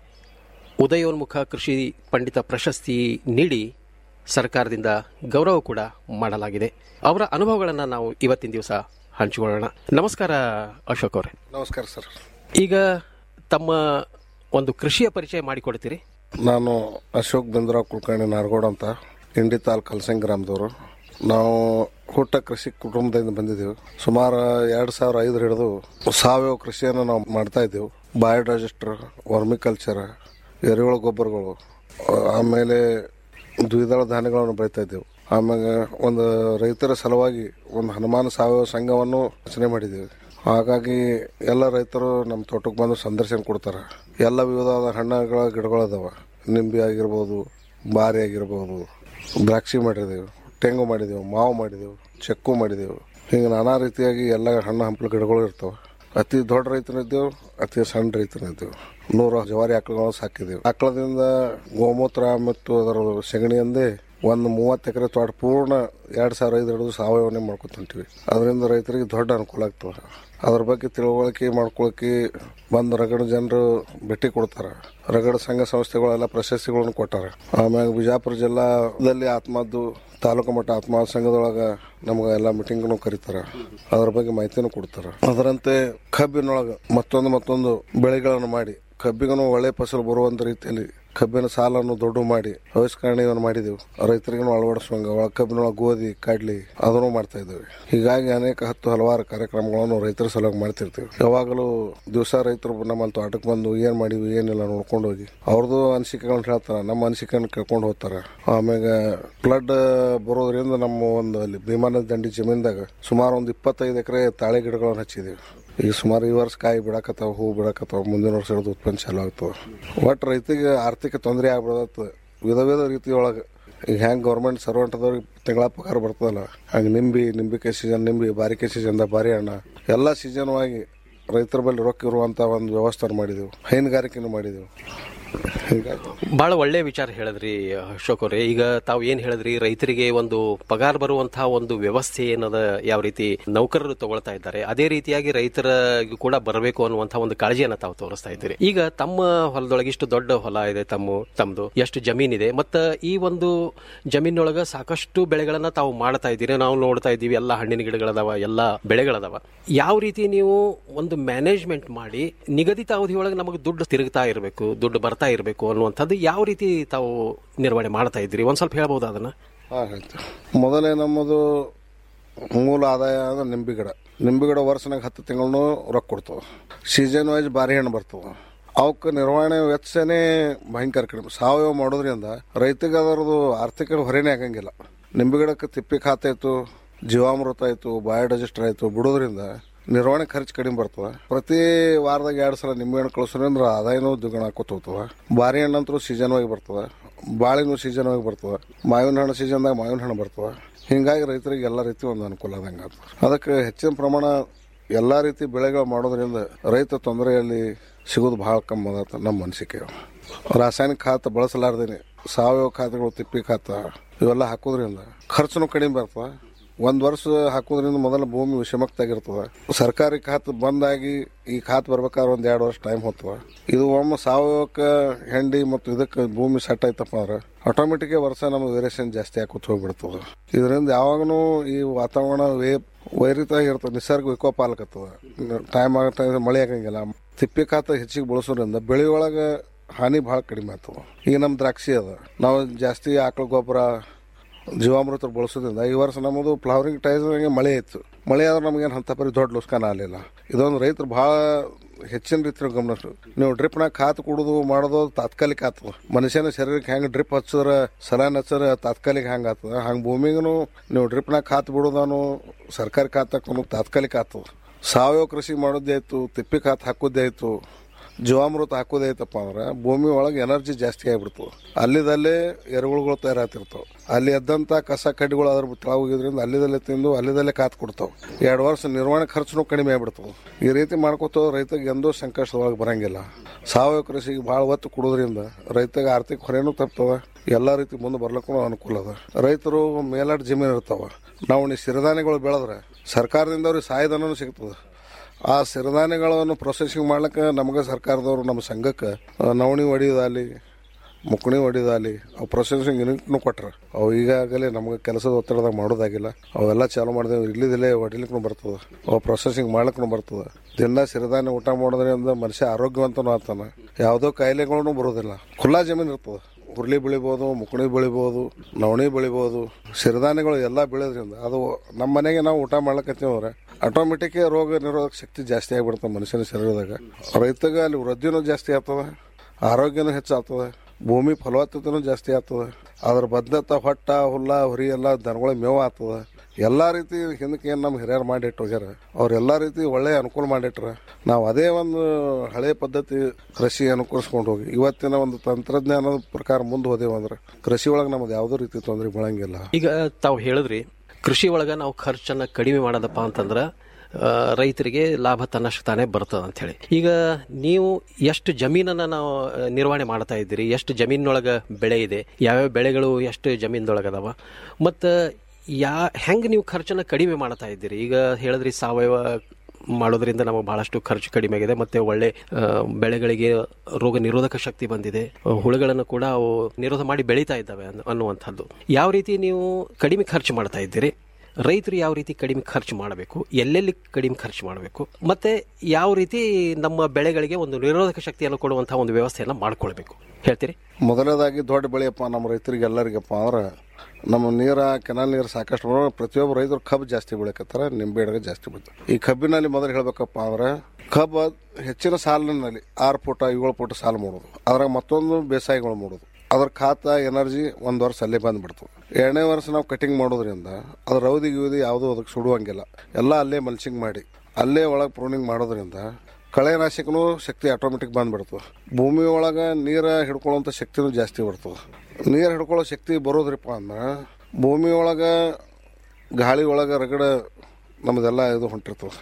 ಉದಯೋನ್ಮುಖ ಕೃಷಿ ಪಂಡಿತ ಪ್ರಶಸ್ತಿ ನೀಡಿ ಸರ್ಕಾರದಿಂದ ಗೌರವ ಕೂಡ ಮಾಡಲಾಗಿದೆ ಅವರ ಅನುಭವಗಳನ್ನು ನಾವು ಇವತ್ತಿನ ದಿವಸ ಹಂಚಿಕೊಳ್ಳೋಣ ನಮಸ್ಕಾರ ಅಶೋಕ್ ಅವರೇ ನಮಸ್ಕಾರ ಸರ್ ಈಗ ತಮ್ಮ ಒಂದು ಕೃಷಿಯ ಪರಿಚಯ ಮಾಡಿಕೊಡ್ತೀರಿ ನಾನು ಅಶೋಕ್ ಬಿಂದ್ರಾವ್ ಕುಲಕರ್ಣಿ ನಾರ್ಗೋಡ್ ಅಂತ ಇಂಡಿ ತಾಲೂಕು ಕಲ್ಸಂಗ್ ಗ್ರಾಮದವರು ನಾವು ಹುಟ್ಟ ಕೃಷಿ ಕುಟುಂಬದಿಂದ ಬಂದಿದ್ದೀವಿ ಸುಮಾರು ಎರಡು ಸಾವಿರ ಐದರ ಹಿಡಿದು ಸಾವಯವ ಕೃಷಿಯನ್ನು ನಾವು ಮಾಡ್ತಾ ಇದ್ದೆವು ಬಯೋಡೈಜೆಸ್ಟರ್ ವರ್ಮಿಕಲ್ಚರ್ ಎರೆಹುಳ ಗೊಬ್ಬರಗಳು ಆಮೇಲೆ ದ್ವಿದಳ ಧಾನ್ಯಗಳನ್ನು ಬೆಳಿತಾ ಇದ್ದೆವು ಆಮೇಲೆ ಒಂದು ರೈತರ ಸಲುವಾಗಿ ಒಂದು ಹನುಮಾನ ಸಾವಯವ ಸಂಘವನ್ನು ರಚನೆ ಮಾಡಿದ್ದೀವಿ ಹಾಗಾಗಿ ಎಲ್ಲ ರೈತರು ನಮ್ಮ ತೋಟಕ್ಕೆ ಬಂದು ಸಂದರ್ಶನ ಕೊಡ್ತಾರೆ ಎಲ್ಲ ವಿವಿಧವಾದ ಹಣ್ಣುಗಳ ಗಿಡಗಳದಾವ ನಿಂಬೆ ಆಗಿರ್ಬೋದು ಬಾರಿ ಆಗಿರ್ಬೋದು ದ್ರಾಕ್ಷಿ ಮಾಡಿದೆವು ತೆಂಗು ಮಾಡಿದೆವು ಮಾವು ಮಾಡಿದೆವು ಚೆಕ್ಕು ಮಾಡಿದೆವು ಹಿಂಗೆ ನಾನಾ ರೀತಿಯಾಗಿ ಎಲ್ಲ ಹಣ್ಣು ಹಂಪಲು ಗಿಡಗಳು ಇರ್ತವೆ ಅತಿ ದೊಡ್ಡ ರೈತನಿದ್ದೆವು ಅತಿ ಸಣ್ಣ ರೈತನಿದ್ದೆವು ನೂರು ಜವಾರಿ ಆಕಳುಗಳನ್ನು ಸಾಕಿದೆವು ಆಕಳದಿಂದ ಗೋಮೂತ್ರ ಮತ್ತು ಅದರ ಸೆಗಣಿಯಂದೇ ಒಂದು ಮೂವತ್ತು ಎಕರೆ ತೋಟ ಪೂರ್ಣ ಎರಡು ಸಾವಿರ ಐದು ಹಿಡಿದು ಸಾವಯವನ್ನೇ ಮಾಡ್ಕೊತಂತೀವಿ ಅದರಿಂದ ರೈತರಿಗೆ ದೊಡ್ಡ ಅನುಕೂಲ ಆಗ್ತದೆ ಅದ್ರ ಬಗ್ಗೆ ತಿಳುವಳಿಕೆ ಮಾಡ್ಕೊಳಕ್ಕೆ ಬಂದು ರಗಡ ಜನರು ಭೇಟಿ ಕೊಡ್ತಾರೆ ರಗಡ ಸಂಘ ಸಂಸ್ಥೆಗಳೆಲ್ಲ ಪ್ರಶಸ್ತಿಗಳನ್ನು ಕೊಟ್ಟಾರ ಆಮ್ಯಾಗ ಬಿಜಾಪುರ ಜಿಲ್ಲಾದಲ್ಲಿ ಆತ್ಮದ್ದು ತಾಲೂಕು ಮಟ್ಟ ಆತ್ಮ ಸಂಘದೊಳಗ ನಮ್ಗೆ ಎಲ್ಲ ಮೀಟಿಂಗ್ನು ಕರೀತಾರ ಅದ್ರ ಬಗ್ಗೆ ಮಾಹಿತಿನೂ ಕೊಡ್ತಾರ ಅದರಂತೆ ಕಬ್ಬಿನೊಳಗ ಮತ್ತೊಂದು ಮತ್ತೊಂದು ಬೆಳೆಗಳನ್ನು ಮಾಡಿ ಕಬ್ಬಿಗೂ ಒಳ್ಳೆ ಫಸಲು ಬರುವಂತ ರೀತಿಯಲ್ಲಿ ಕಬ್ಬಿನ ಸಾಲನ್ನು ದೊಡ್ಡ ಮಾಡಿ ಆವಿಷ್ಕರಣೆಯನ್ನು ಮಾಡಿದೆವು ರೈತರಿಗೂ ಅಳವಡಿಸುವಂಗ ಒಳ ಕಬ್ಬಿನೊಳಗೆ ಗೋಧಿ ಕಡ್ಲಿ ಅದನ್ನು ಮಾಡ್ತಾ ಇದ್ದೇವೆ ಹೀಗಾಗಿ ಅನೇಕ ಹತ್ತು ಹಲವಾರು ಕಾರ್ಯಕ್ರಮಗಳನ್ನು ರೈತರ ಸಲುವಾಗಿ ಮಾಡ್ತಿರ್ತೀವಿ ಯಾವಾಗಲೂ ದಿವಸ ರೈತರು ನಮ್ಮಲ್ಲಿ ತೋಟಕ್ಕೆ ಬಂದು ಏನ್ ಮಾಡಿವಿ ಏನಿಲ್ಲ ನೋಡ್ಕೊಂಡು ಹೋಗಿ ಅವ್ರದ್ದು ಅನಿಸಿಕೆಗಳನ್ನ ಹೇಳ್ತಾರ ನಮ್ಮ ಅನಿಸಿಕೆಗಳನ್ನ ಕೇಳ್ಕೊಂಡು ಹೋಗ್ತಾರ ಆಮ್ಯಾಗ ಫ್ಲಡ್ ಬರೋದ್ರಿಂದ ನಮ್ಮ ಒಂದು ಅಲ್ಲಿ ಭೀಮಾನದ ದಂಡಿ ಜಮೀನ್ದಾಗ ಸುಮಾರು ಒಂದು ಇಪ್ಪತ್ತೈದು ಎಕರೆ ತಾಳೆ ಗಿಡಗಳನ್ನು ಹಚ್ಚಿದೀವಿ ಈಗ ಸುಮಾರು ಈ ವರ್ಷ ಕಾಯಿ ಬಿಡಾಕತ್ತಾವ ಹೂ ಬಿಡಾಕತ್ತಾವ ಮುಂದಿನ ವರ್ಷ ಹಿಡಿದು ಉತ್ಪನ್ನ ಚಾಲು ಆಗ್ತವ ಒಟ್ಟು ರೈತಿಗೆ ಆರ್ಥಿಕ ತೊಂದರೆ ಆಗ್ಬಿಡತ್ತ ವಿಧ ವಿಧ ರೀತಿಯೊಳಗೆ ಈಗ ಹೆಂಗೆ ಗೌರ್ಮೆಂಟ್ ಸರ್ವೆಂಟ್ ಅದವ್ರಿಗೆ ತಿಂಗಳ ಪಗಾರ ಬರ್ತದಲ್ಲ ಹಂಗೆ ನಿಂಬಿ ನಿಂಬಿಕಾಯಿ ಸೀಸನ್ ನಿಂಬಿ ಬಾರಿಕಾಯಿ ಸೀಸನ್ದಾಗ ಬಾರಿ ಹಣ್ಣ ಎಲ್ಲ ಸೀಸನ್ವಾಗಿ ರೈತರ ಬಳಿ ರೊಕ್ಕ ಇರುವಂಥ ಒಂದು ವ್ಯವಸ್ಥೆ ಮಾಡಿದೆವು ಹೈನುಗಾರಿಕೆನೂ ಮಾಡಿದೆವು ಹೀಗಾಗಿ ಬಹಳ ಒಳ್ಳೆ ವಿಚಾರ ಹೇಳಿದ್ರಿ ಅಶೋಕ್ ಅವ್ರೆ ಈಗ ತಾವು ಏನ್ ಹೇಳಿದ್ರಿ ರೈತರಿಗೆ ಒಂದು ಪಗಾರ ಬರುವಂತಹ ಒಂದು ವ್ಯವಸ್ಥೆ ಏನದ ಯಾವ ರೀತಿ ನೌಕರರು ತಗೊಳ್ತಾ ಇದ್ದಾರೆ ಅದೇ ರೀತಿಯಾಗಿ ರೈತರಿಗೂ ಕೂಡ ಬರಬೇಕು ಅನ್ನುವಂತಹ ಒಂದು ಕಾಳಜಿಯನ್ನ ತಾವು ತೋರಿಸ್ತಾ ಇದ್ದೀರಿ ಈಗ ತಮ್ಮ ಹೊಲದೊಳಗೆ ಇಷ್ಟು ದೊಡ್ಡ ಹೊಲ ಇದೆ ತಮ್ಮ ತಮ್ಮದು ಎಷ್ಟು ಜಮೀನಿದೆ ಮತ್ತ ಈ ಒಂದು ಜಮೀನೊಳಗ ಸಾಕಷ್ಟು ಬೆಳೆಗಳನ್ನ ತಾವು ಮಾಡ್ತಾ ಇದ್ದೀರಿ ನಾವು ನೋಡ್ತಾ ಇದ್ದೀವಿ ಎಲ್ಲ ಹಣ್ಣಿನ ಗಿಡಗಳದಾವ ಎಲ್ಲ ಬೆಳೆಗಳದಾವ ಯಾವ ರೀತಿ ನೀವು ಒಂದು ಮ್ಯಾನೇಜ್ಮೆಂಟ್ ಮಾಡಿ ನಿಗದಿತ ಅವಧಿಯೊಳಗೆ ನಮಗೆ ದುಡ್ಡು ತಿರುಗ್ತಾ ಇರಬೇಕು ದುಡ್ಡು ಬರ್ತಾ ಇರಬೇಕು ಅನ್ನುವಂಥದ್ದು ಯಾವ ರೀತಿ ತಾವು ನಿರ್ವಹಣೆ ಮಾಡ್ತಾ ಇದ್ದೀರಿ ಒಂದ್ ಸ್ವಲ್ಪ ಹೇಳ್ಬೋದು ಅದನ್ನ ಹಾಂ ಹೇಳ್ತೀವಿ ಮೊದಲೇ ನಮ್ಮದು ಮೂಲ ಆದಾಯ ಅಂದ್ರೆ ನಿಂಬೆ ಗಿಡ ನಿಂಬೆ ಗಿಡ ವರ್ಷನಾಗ ಹತ್ತು ತಿಂಗಳು ರೊಕ್ಕ ಕೊಡ್ತವೆ ಸೀಸನ್ ವೈಸ್ ಬಾರಿ ಹಣ್ಣು ಬರ್ತವೆ ಅವಕ್ಕೆ ನಿರ್ವಹಣೆ ವೆಚ್ಚನೇ ಭಯಂಕರ ಕಡಿಮೆ ಸಾವಯವ ಮಾಡೋದ್ರಿಂದ ರೈತಗೆ ಅದರದು ಆರ್ಥಿಕ ಹೊರೆನೇ ಆಗಂಗಿಲ್ಲ ನಿಂಬೆ ಗಿಡಕ್ಕೆ ತಿಪ್ಪಿ ಖಾತೆ ಆಯ್ತು ಜೀವಾಮೃತ ಆಯ್ತು ಬಯೋಡೈಜೆಸ್ಟರ್ ಆಯ್ತು ಬಿಡೋದ್ರಿಂದ ನಿರ್ವಹಣೆ ಖರ್ಚು ಕಡಿಮೆ ಬರ್ತವೆ ಪ್ರತಿ ವಾರದಾಗ ಎರಡು ಸಲ ನಿಂಬೆ ಹಣ್ಣು ಕಳಿಸೋದ್ರಿಂದ ಆದಾಯನೂ ದ್ವಿಗುಣ ಆಕೋತ ಹೋಗ್ತವೆ ಬಾರಿ ಹಣ್ಣಂತರೂ ಸೀಸನ್ ಆಗಿ ಬರ್ತವೆ ಬಾಳೆನೂ ಸೀಸನ್ ಆಗಿ ಬರ್ತವೆ ಮಾವಿನ ಹಣ್ಣು ಸೀಸನ್ದಾಗ ಮಾವಿನ ಹಣ್ಣು ಬರ್ತವೆ ಹಿಂಗಾಗಿ ರೈತರಿಗೆ ಎಲ್ಲ ರೀತಿ ಒಂದು ಅನುಕೂಲ ಆದಂಗೆ ಆಗ್ತದೆ ಅದಕ್ಕೆ ಹೆಚ್ಚಿನ ಪ್ರಮಾಣ ಎಲ್ಲ ರೀತಿ ಬೆಳೆಗಳು ಮಾಡೋದ್ರಿಂದ ರೈತ ತೊಂದರೆಯಲ್ಲಿ ಸಿಗೋದು ಭಾಳ ಕಮ್ಮಿ ಅದ ನಮ್ಮ ಅನಿಸಿಕೆ ರಾಸಾಯನಿಕ ಖಾತ ಬಳಸಲಾರ್ದೇನೆ ಸಾವಯವ ಖಾತೆಗಳು ತಿಪ್ಪಿ ಖಾತ ಇವೆಲ್ಲ ಹಾಕೋದ್ರಿಂದ ಖರ್ಚುನು ಕಡಿಮೆ ಬರ್ತದೆ ಒಂದ್ ವರ್ಷ ಹಾಕೋದ್ರಿಂದ ಮೊದಲ ಭೂಮಿ ವಿಷಮಕ್ತಾಗಿರ್ತದೆ ಸರ್ಕಾರಿ ಖಾತೆ ಬಂದಾಗಿ ಈ ಖಾತೆ ಬರ್ಬೇಕಾದ್ರೆ ಒಂದ್ ಎರಡು ವರ್ಷ ಟೈಮ್ ಹೋಗ್ತದೆ ಇದು ಒಮ್ಮೆ ಸಾವಯವಕ್ಕೆ ಹೆಂಡಿ ಮತ್ತು ಇದಕ್ಕೆ ಭೂಮಿ ಸೆಟ್ ಆಯ್ತಪ್ಪ ಅಂದ್ರೆ ಆಟೋಮೆಟಿಕ್ ವರ್ಷ ನಮ್ಗೆ ವೇರಿಯೇಷನ್ ಜಾಸ್ತಿ ಹಾಕೋತ ಹೋಗ್ಬಿಡ್ತದೆ ಇದರಿಂದ ಯಾವಾಗನೂ ಈ ವಾತಾವರಣ ವೇ ವೈರಿತ ಇರ್ತದೆ ನಿಸರ್ಗ ವಿಕೋಪ ಆಲಕತ್ತದ ಟೈಮ್ ಆಗತ್ತ ಮಳೆ ಆಗಂಗಿಲ್ಲ ತಿಪ್ಪಿ ಖಾತ ಹೆಚ್ಚಿಗೆ ಬಳಸೋದ್ರಿಂದ ಬೆಳೆ ಒಳಗೆ ಹಾನಿ ಭಾಳ ಕಡಿಮೆ ಆಗ್ತದೆ ಈಗ ನಮ್ಮ ದ್ರಾಕ್ಷಿ ಅದ ನಾವು ಜಾಸ್ತಿ ಆಕಳ ಗೊಬ್ಬರ ಜೀವಾಮೃತ ಬಳಸೋದ್ರಿಂದ ಈ ವರ್ಷ ನಮ್ಮದು ಫ್ಲವರಿಂಗ್ ಟೈಮ್ಗೆ ಮಳೆ ಇತ್ತು ಮಳೆ ಆದ್ರೆ ನಮಗೇನು ಅಂತ ಪರಿ ದೊಡ್ಡ ಲುಸ್ಕಾನ ಆಗಲಿಲ್ಲ ಇದೊಂದು ರೈತರು ಭಾಳ ಹೆಚ್ಚಿನ ರೀತಿ ಗಮನ ನೀವು ಡ್ರಿಪ್ನಾಗ ಖಾತ್ ಕುಡುದು ಮಾಡೋದು ತಾತ್ಕಾಲಿಕ ಆಗ್ತದ ಮನುಷ್ಯನ ಶರೀರಕ್ಕೆ ಹೆಂಗೆ ಡ್ರಿಪ್ ಹಚ್ಚಿದ್ರೆ ಸಲಾನ್ ಹಚ್ಚಿದ್ರೆ ತಾತ್ಕಾಲಿಕ ಹೆಂಗೆ ಆಗ್ತದ ಹಂಗೆ ಭೂಮಿಗೂ ನೀವು ಡ್ರಿಪ್ನಾಗ ಖಾತ್ ಬಿಡೋದಾನು ಸರ್ಕಾರಿ ಖಾತ್ ಹಾಕೋನು ತಾತ್ಕಾಲಿಕ ಆಗ್ತದ ಸಾವಯವ ಕೃಷಿ ಮಾಡೋದೇ ಆಯ್ತು ತಿಪ್ಪಿ ಖಾತ್ ಹಾಕೋದೇ ಆಯ್ತು ಜೀವಾಮೃತ ಹಾಕೋದೈತಪ್ಪ ಅಂದ್ರೆ ಭೂಮಿ ಒಳಗೆ ಎನರ್ಜಿ ಜಾಸ್ತಿ ಆಗಿಬಿಡ್ತವೆ ಅಲ್ಲಿದಲ್ಲೇ ಎರೆಹುಳುಗಳು ತಯಾರಾತಿರ್ತಾವೆ ಅಲ್ಲಿ ಎದ್ದಂಥ ಕಸ ಕಡ್ಡಿಗಳು ಅದ್ರ ತೆಳಗ್ ಹೋಗಿದ್ರಿಂದ ಅಲ್ಲಿದಲ್ಲೇ ತಿಂದು ಅಲ್ಲಿದಲ್ಲೇ ಕಾತ್ ಕೊಡ್ತಾವೆ ಎರಡು ವರ್ಷ ನಿರ್ವಹಣೆ ಖರ್ಚುನು ಕಡಿಮೆ ಆಗ್ಬಿಡ್ತವೆ ಈ ರೀತಿ ಮಾಡ್ಕೋತ ರೈತಗೆ ಎಂದೂ ಸಂಕಷ್ಟದೊಳಗೆ ಬರಂಗಿಲ್ಲ ಸಾವಯವ ಕೃಷಿಗೆ ಭಾಳ ಒತ್ತು ಕೊಡೋದ್ರಿಂದ ರೈತಗೆ ಆರ್ಥಿಕ ಹೊರೆನೂ ತಪ್ತವ ಎಲ್ಲ ರೀತಿ ಮುಂದೆ ಬರ್ಲಿಕ್ಕೂ ಅನುಕೂಲ ಅದ ರೈತರು ಮೇಲಾಟ ಜಮೀನು ಇರ್ತಾವ ನಾವು ನೀ ಸಿರಿಧಾನ್ಯಗಳು ಬೆಳೆದ್ರೆ ಸರ್ಕಾರದಿಂದ ಅವ್ರಿಗೆ ಸಹಾಯಧನೂ ಸಿಗ್ತದೆ ಆ ಸಿರಿಧಾನ್ಯಗಳನ್ನು ಪ್ರೊಸೆಸಿಂಗ್ ಮಾಡ್ಲಿಕ್ಕೆ ನಮಗೆ ಸರ್ಕಾರದವರು ನಮ್ಮ ಸಂಘಕ್ಕೆ ಆ, ನವಣಿ ಹೊಡಿಯೋದಾಗಲಿ ಮುಕ್ಕಣಿ ಹೊಡಿಯೋದಾಗಲಿ ಅವು ಪ್ರೊಸೆಸಿಂಗ್ ಯೂನಿಟ್ನು ಕೊಟ್ರ ಅವು ಈಗಾಗಲೇ ನಮಗೆ ಕೆಲಸದ ಒತ್ತಡದಾಗ ಮಾಡೋದಾಗಿಲ್ಲ ಅವೆಲ್ಲ ಚಾಲು ಮಾಡಿದೆವು ಇಲ್ಲಿದಲ್ಲೇ ಹೊಡಿಲಿಕ್ಕೂ ಬರ್ತದೆ ಅವು ಪ್ರೊಸೆಸಿಂಗ್ ಮಾಡ್ಲಿಕ್ಕೂ ಬರ್ತದೆ ದಿನ ಸಿರಿಧಾನ್ಯ ಊಟ ಮಾಡೋದ್ರಿಂದ ಮನುಷ್ಯ ಆರೋಗ್ಯವಂತನೂ ಆಗ್ತಾನೆ ಯಾವುದೋ ಕಾಯಿಲೆಗಳೂ ಬರೋದಿಲ್ಲ ಖುಲ್ಲಾ ಜಮೀನು ಇರ್ತದೆ ಹುರುಳಿ ಬೆಳಿಬೋದು ಮುಕುಣಿ ಬೆಳಿಬೋದು ನವಣಿ ಬೆಳಿಬೋದು ಸಿರಿಧಾನ್ಯಗಳು ಎಲ್ಲ ಬೆಳೆಯೋದ್ರಿಂದ ಅದು ನಮ್ಮ ಮನೆಗೆ ನಾವು ಊಟ ಮಾಡ್ಲಕತ್ತೀವ್ರೆ ಆಟೋಮೆಟಿಕ್ ರೋಗ ನಿರೋಧಕ ಶಕ್ತಿ ಜಾಸ್ತಿ ಆಗಿಬಿಡ್ತದೆ ಮನುಷ್ಯನ ಶರೀರದಾಗ ರೈತಗೆ ಅಲ್ಲಿ ವೃದ್ಧಿನೂ ಜಾಸ್ತಿ ಆಗ್ತದೆ ಆರೋಗ್ಯನೂ ಹೆಚ್ಚಾಗ್ತದೆ ಭೂಮಿ ಫಲವತ್ತತೆನೂ ಜಾಸ್ತಿ ಆಗ್ತದೆ ಅದ್ರ ಬದ್ಧತೆ ಹೊಟ್ಟ ಹುಲ್ಲ ಹುರಿ ಎಲ್ಲ ದನಗಳ ಮೇವು ಆಗ್ತದೆ ಎಲ್ಲಾ ರೀತಿ ಹಿಂದಕ್ಕೆ ಏನು ನಮ್ಮ ಹಿರಿಯರು ಮಾಡಿಟ್ಟು ಹೋಗ್ಯಾರ ಅವ್ರೆಲ್ಲಾ ರೀತಿ ಒಳ್ಳೆ ಅನುಕೂಲ ಮಾಡಿಟ್ರ ನಾವು ಅದೇ ಒಂದು ಹಳೆ ಪದ್ಧತಿ ಕೃಷಿ ಅನುಕರಿಸ್ಕೊಂಡು ಹೋಗಿ ಇವತ್ತಿನ ಒಂದು ತಂತ್ರಜ್ಞಾನದ ಪ್ರಕಾರ ಮುಂದೆ ಹೋದೇವು ಅಂದ್ರೆ ಕೃಷಿ ಒಳಗೆ ನಮ್ದು ಯಾವುದೋ ರೀತಿ ತೊಂದರೆ ಬೀಳಂಗಿಲ್ಲ ಈಗ ತಾವು ಹೇಳಿದ್ರಿ ಕೃಷಿ ಒಳಗ ನಾವು ಖರ್ಚನ್ನ ಕಡಿಮೆ ಮಾಡೋದಪ್ಪ ಅಂತಂದ್ರ ಆ, ರೈತರಿಗೆ ಲಾಭ ತನ್ನಷ್ಟು ತಾನೇ ಬರ್ತದ ಅಂತ ಹೇಳಿ ಈಗ ನೀವು ಎಷ್ಟು ಜಮೀನನ್ನ ನಾವು ಆ, ನಿರ್ವಹಣೆ ಮಾಡ್ತಾ ಇದ್ದೀರಿ ಎಷ್ಟು ಜಮೀನೊಳಗ ಬೆಳೆ ಇದೆ ಯಾವ್ಯಾವ ಬೆಳೆಗಳು ಎಷ್ಟು ಜಮೀನದೊಳಗ ಅದಾವ ಮತ್ತ ಯಾ ಹೆಂಗ್ ನೀವು ಖರ್ಚನ್ನ ಕಡಿಮೆ ಮಾಡ್ತಾ ಇದ್ದೀರಿ ಈಗ ಹೇಳಿದ್ರಿ ಸಾವಯವ ಮಾಡೋದ್ರಿಂದ ನಮಗೆ ಬಹಳಷ್ಟು ಖರ್ಚು ಕಡಿಮೆ ಆಗಿದೆ ಮತ್ತೆ ಒಳ್ಳೆ ಆ, ಬೆಳೆಗಳಿಗೆ ರೋಗ ನಿರೋಧಕ ಶಕ್ತಿ ಬಂದಿದೆ ಆ, ಹುಳುಗಳನ್ನು ಕೂಡ ಅವು ನಿರೋಧ ಮಾಡಿ ಬೆಳೀತಾ ಇದ್ದಾವೆ ಅನ್ನೋ- ಅನ್ನುವಂಥದ್ದು ಯಾವ ರೀತಿ ನೀವು ಕಡಿಮೆ ಖರ್ಚು ಮಾಡ್ತಾ ಇದ್ದೀರಿ ರೈತರು ಯಾವ ರೀತಿ ಕಡಿಮೆ ಖರ್ಚು ಮಾಡಬೇಕು ಎಲ್ಲೆಲ್ಲಿ ಕಡಿಮೆ ಖರ್ಚು ಮಾಡಬೇಕು ಮತ್ತೆ ಯಾವ ರೀತಿ ನಮ್ಮ ಬೆಳೆಗಳಿಗೆ ಒಂದು ನಿರೋಧಕ ಶಕ್ತಿಯನ್ನು ಕೊಡುವಂತಹ ಒಂದು ವ್ಯವಸ್ಥೆಯನ್ನು ಮಾಡ್ಕೊಳ್ಬೇಕು ಹೇಳ್ತೀರಿ ಮೊದಲನೇದಾಗಿ ದೊಡ್ಡ ಬೆಳೆಯಪ್ಪ ನಮ್ಮ ರೈತರಿಗೆ ಎಲ್ಲರಿಗಪ್ಪ ಅಂದ್ರೆ ನಮ್ಮ ನೀರ ಕೆನಾಲ್ ನೀರು ಸಾಕಷ್ಟು ಬರೋ ಪ್ರತಿಯೊಬ್ಬ ರೈತರು ಕಬ್ಬು ಜಾಸ್ತಿ ಬೆಳಕತ್ತಾರ ನಿಂಬೆ ಗಿಡ ಜಾಸ್ತಿ ಬೆಳಿತಾರೆ ಈ ಕಬ್ಬಿನಲ್ಲಿ ಮೊದಲು ಹೇಳ್ಬೇಕಪ್ಪ ಅಂದ್ರೆ ಕಬ್ಬು ಹೆಚ್ಚಿನ ಸಾಲಿನಲ್ಲಿ ಆರು ಫುಟ ಏಳು ಫುಟ ಸಾಲು ಮಾಡೋದು ಅದ್ರಾಗ ಮತ್ತೊಂದು ಬೇಸಾಯಗಳು ಮಾಡೋದು ಅದ್ರ ಖಾತ ಎನರ್ಜಿ ಒಂದು ವರ್ಷ ಅಲ್ಲೇ ಬಂದ್ಬಿಡ್ತು ಎರಡನೇ ವರ್ಷ ನಾವು ಕಟಿಂಗ್ ಮಾಡೋದ್ರಿಂದ ಅದ್ರ ರೌದಿ ಗಿವದಿ ಯಾವುದೂ ಅದಕ್ಕೆ ಸುಡುವಂಗಿಲ್ಲ ಎಲ್ಲ ಅಲ್ಲೇ ಮಲ್ಚಿಂಗ್ ಮಾಡಿ ಅಲ್ಲೇ ಒಳಗೆ ಪ್ರೂನಿಂಗ್ ಮಾಡೋದ್ರಿಂದ ಕಳೆನಾಶಕನೂ ಶಕ್ತಿ ಆಟೋಮೆಟಿಕ್ ಬಂದ್ಬಿಡ್ತದೆ ಭೂಮಿ ಒಳಗೆ ನೀರ ಹಿಡ್ಕೊಳ್ಳೋಂಥ ಶಕ್ತಿನೂ ಜಾಸ್ತಿ ಬರ್ತದೆ ನೀರು ಹಿಡ್ಕೊಳ್ಳೋ ಶಕ್ತಿ ಬರೋದ್ರಪ್ಪ ಅಂದ್ರೆ ಭೂಮಿ ಒಳಗೆ ಗಾಳಿ ಒಳಗೆ ರಗಡ ನಮ್ಮದೆಲ್ಲ ಇದು ಹೊಂಟಿರ್ತದೆ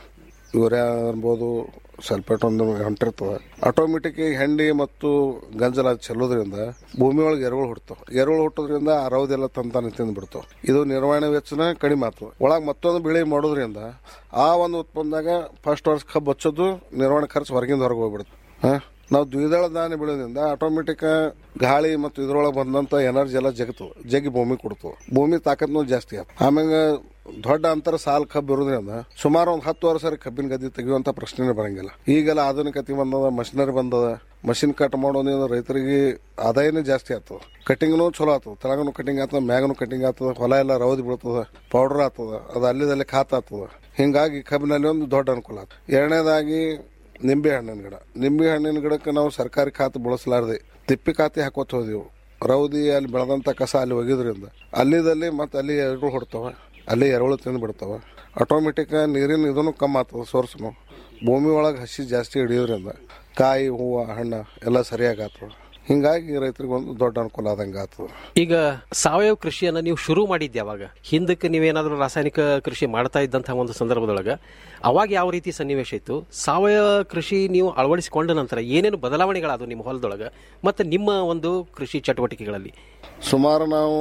ಯೂರಿಯಾ ಅನ್ಬೋದು ಸಲ್ಫೇಟ್ ಒಂದು ಹೊಂಟಿರ್ತವೆ ಆಟೋಮೆಟಿಕ್ ಹೆಂಡಿ ಮತ್ತು ಗಂಜಲ ಚೆಲ್ಲೋದ್ರಿಂದ ಭೂಮಿ ಒಳಗೆ ಎರೆಹುಳು ಹುಡ್ತಾವ ಎರೆಹುಳು ಹುಟ್ಟೋದ್ರಿಂದ ಆ ರೌದೆಲ್ಲ ತಂತಾನೆ ತಿಂದು ಬಿಡ್ತಾವ ಇದು ನಿರ್ವಹಣೆ ವೆಚ್ಚನ ಕಡಿಮೆ ಆಗ್ತದೆ ಒಳಗೆ ಮತ್ತೊಂದು ಬೆಳೆ ಮಾಡೋದ್ರಿಂದ ಆ ಒಂದು ಉತ್ಪನ್ನದಾಗ ಫಸ್ಟ್ ವರ್ಷ ಕಬ್ಬು ಹಚ್ಚೋದು ನಿರ್ವಹಣೆ ಖರ್ಚು ಹೊರಗಿಂದ ಹೊರಗೆ ಹೋಗ್ಬಿಡುತ್ತೆ ಹಾ ನಾವು ದ್ವಿದಳ ಧಾನ್ಯ ಬೆಳೆಯೋದ್ರಿಂದ ಆಟೋಮೆಟಿಕ್ ಗಾಳಿ ಮತ್ತು ಇದ್ರೊಳಗೆ ಬಂದಂತ ಎನರ್ಜಿ ಎಲ್ಲ ಜಗತ್ತದ ಜಗ್ಗಿ ಭೂಮಿ ಕೊಡ್ತದೆ ಭೂಮಿ ತಾಕತ್ನು ಜಾಸ್ತಿ ಆತ ಆಮ್ಯಾಗ ದೊಡ್ಡ ಅಂತರ ಸಾಲ್ ಕಬ್ಬು ಇರೋದ್ರಿಂದ ಸುಮಾರು ಒಂದು ಹತ್ತು ವರ್ಷ ಸರಿ ಕಬ್ಬಿನ ಗದ್ದೆ ತೆಗೆಯುವಂತ ಪ್ರಶ್ನೆನೇ ಬರಂಗಿಲ್ಲ ಈಗೆಲ್ಲ ಆಧುನಿಕತೆ ಬಂದದ ಮಷಿನರಿ ಬಂದದ ಮಷಿನ್ ಕಟ್ ಮಾಡೋದ್ರಿಂದ ರೈತರಿಗೆ ಆದಾಯನೇ ಜಾಸ್ತಿ ಆಗ್ತದ ಕಟಿಂಗ್ನು ಚಲೋ ಆಗ್ತದ ತೆಳಗನು ಕಟಿಂಗ್ ಆಗ್ತದ ಮ್ಯಾಗನು ಕಟಿಂಗ್ ಆಗ್ತದ ಹೊಲ ಎಲ್ಲ ರೌದಿ ಬೀಳ್ತದ ಪೌಡರ್ ಆಗ್ತದ ಅದು ಅಲ್ಲಿದಲ್ಲಿ ಖಾತ ಆಗ್ತದ ಹಿಂಗಾಗಿ ಕಬ್ಬಿನಲ್ಲಿ ಒಂದು ದೊಡ್ಡ ಅನುಕೂಲ ಆಗ್ತದೆ ಎರಡನೇದಾಗಿ ನಿಂಬೆ ಹಣ್ಣಿನ ಗಿಡ ನಿಂಬೆ ಹಣ್ಣಿನ ಗಿಡಕ್ಕೆ ನಾವು ಸರ್ಕಾರಿ ಖಾತೆ ಬಳಸಲಾರ್ದೆ ತಿಪ್ಪಿ ಖಾತೆ ಹಾಕೋತ ಹೋದೆವು ರೌದಿ ಅಲ್ಲಿ ಬೆಳೆದಂತ ಕಸ ಅಲ್ಲಿ ಒಗಿದ್ರಿಂದ ಅಲ್ಲಿದಲ್ಲಿ ಮತ್ತೆ ಅಲ್ಲಿ ಎರೆಹುಳು ಹೊಡ್ತಾವ ಅಲ್ಲಿ ಎರೆಹುಳು ತಿಂದು ಬಿಡ್ತಾವ ಆಟೋಮೆಟಿಕ್ ನೀರಿನ ಇದನ್ನು ಕಮ್ಮಿ ಆಗ್ತದೆ ಸೋರ್ಸ್ನು ಭೂಮಿ ಒಳಗೆ ಹಸಿ ಜಾಸ್ತಿ ಹಿಡಿಯೋದ್ರಿಂದ ಕಾಯಿ ಹೂವು ಹಣ್ಣು ಎಲ್ಲ ಸರಿಯಾಗಿ ಆಗ್ತದೆ ಹಿಂಗಾಗಿ ರೈತರಿಗೆ ಒಂದು ದೊಡ್ಡ ಅನುಕೂಲ ಆದಂಗೆ ಆಗ್ತದೆ ಈಗ ಸಾವಯವ ಕೃಷಿಯನ್ನ ನೀವು ಶುರು ಮಾಡಿದ್ದೆ ಯಾವಾಗ ಹಿಂದಕ್ಕೆ ನೀವೇನಾದ್ರೂ ರಾಸಾಯನಿಕ ಕೃಷಿ ಮಾಡ್ತಾ ಇದ್ದಂತಹ ಒಂದು ಸಂದರ್ಭದೊಳಗ ಅವಾಗ ಯಾವ ರೀತಿ ಸನ್ನಿವೇಶ ಇತ್ತು ಸಾವಯವ ಕೃಷಿ ನೀವು ಅಳವಡಿಸಿಕೊಂಡ ನಂತರ ಏನೇನು ಬದಲಾವಣೆಗಳಾದವು ನಿಮ್ಮ ಹೊಲದೊಳಗ ಮತ್ತೆ ನಿಮ್ಮ ಒಂದು ಕೃಷಿ ಚಟುವಟಿಕೆಗಳಲ್ಲಿ ಸುಮಾರು ನಾವು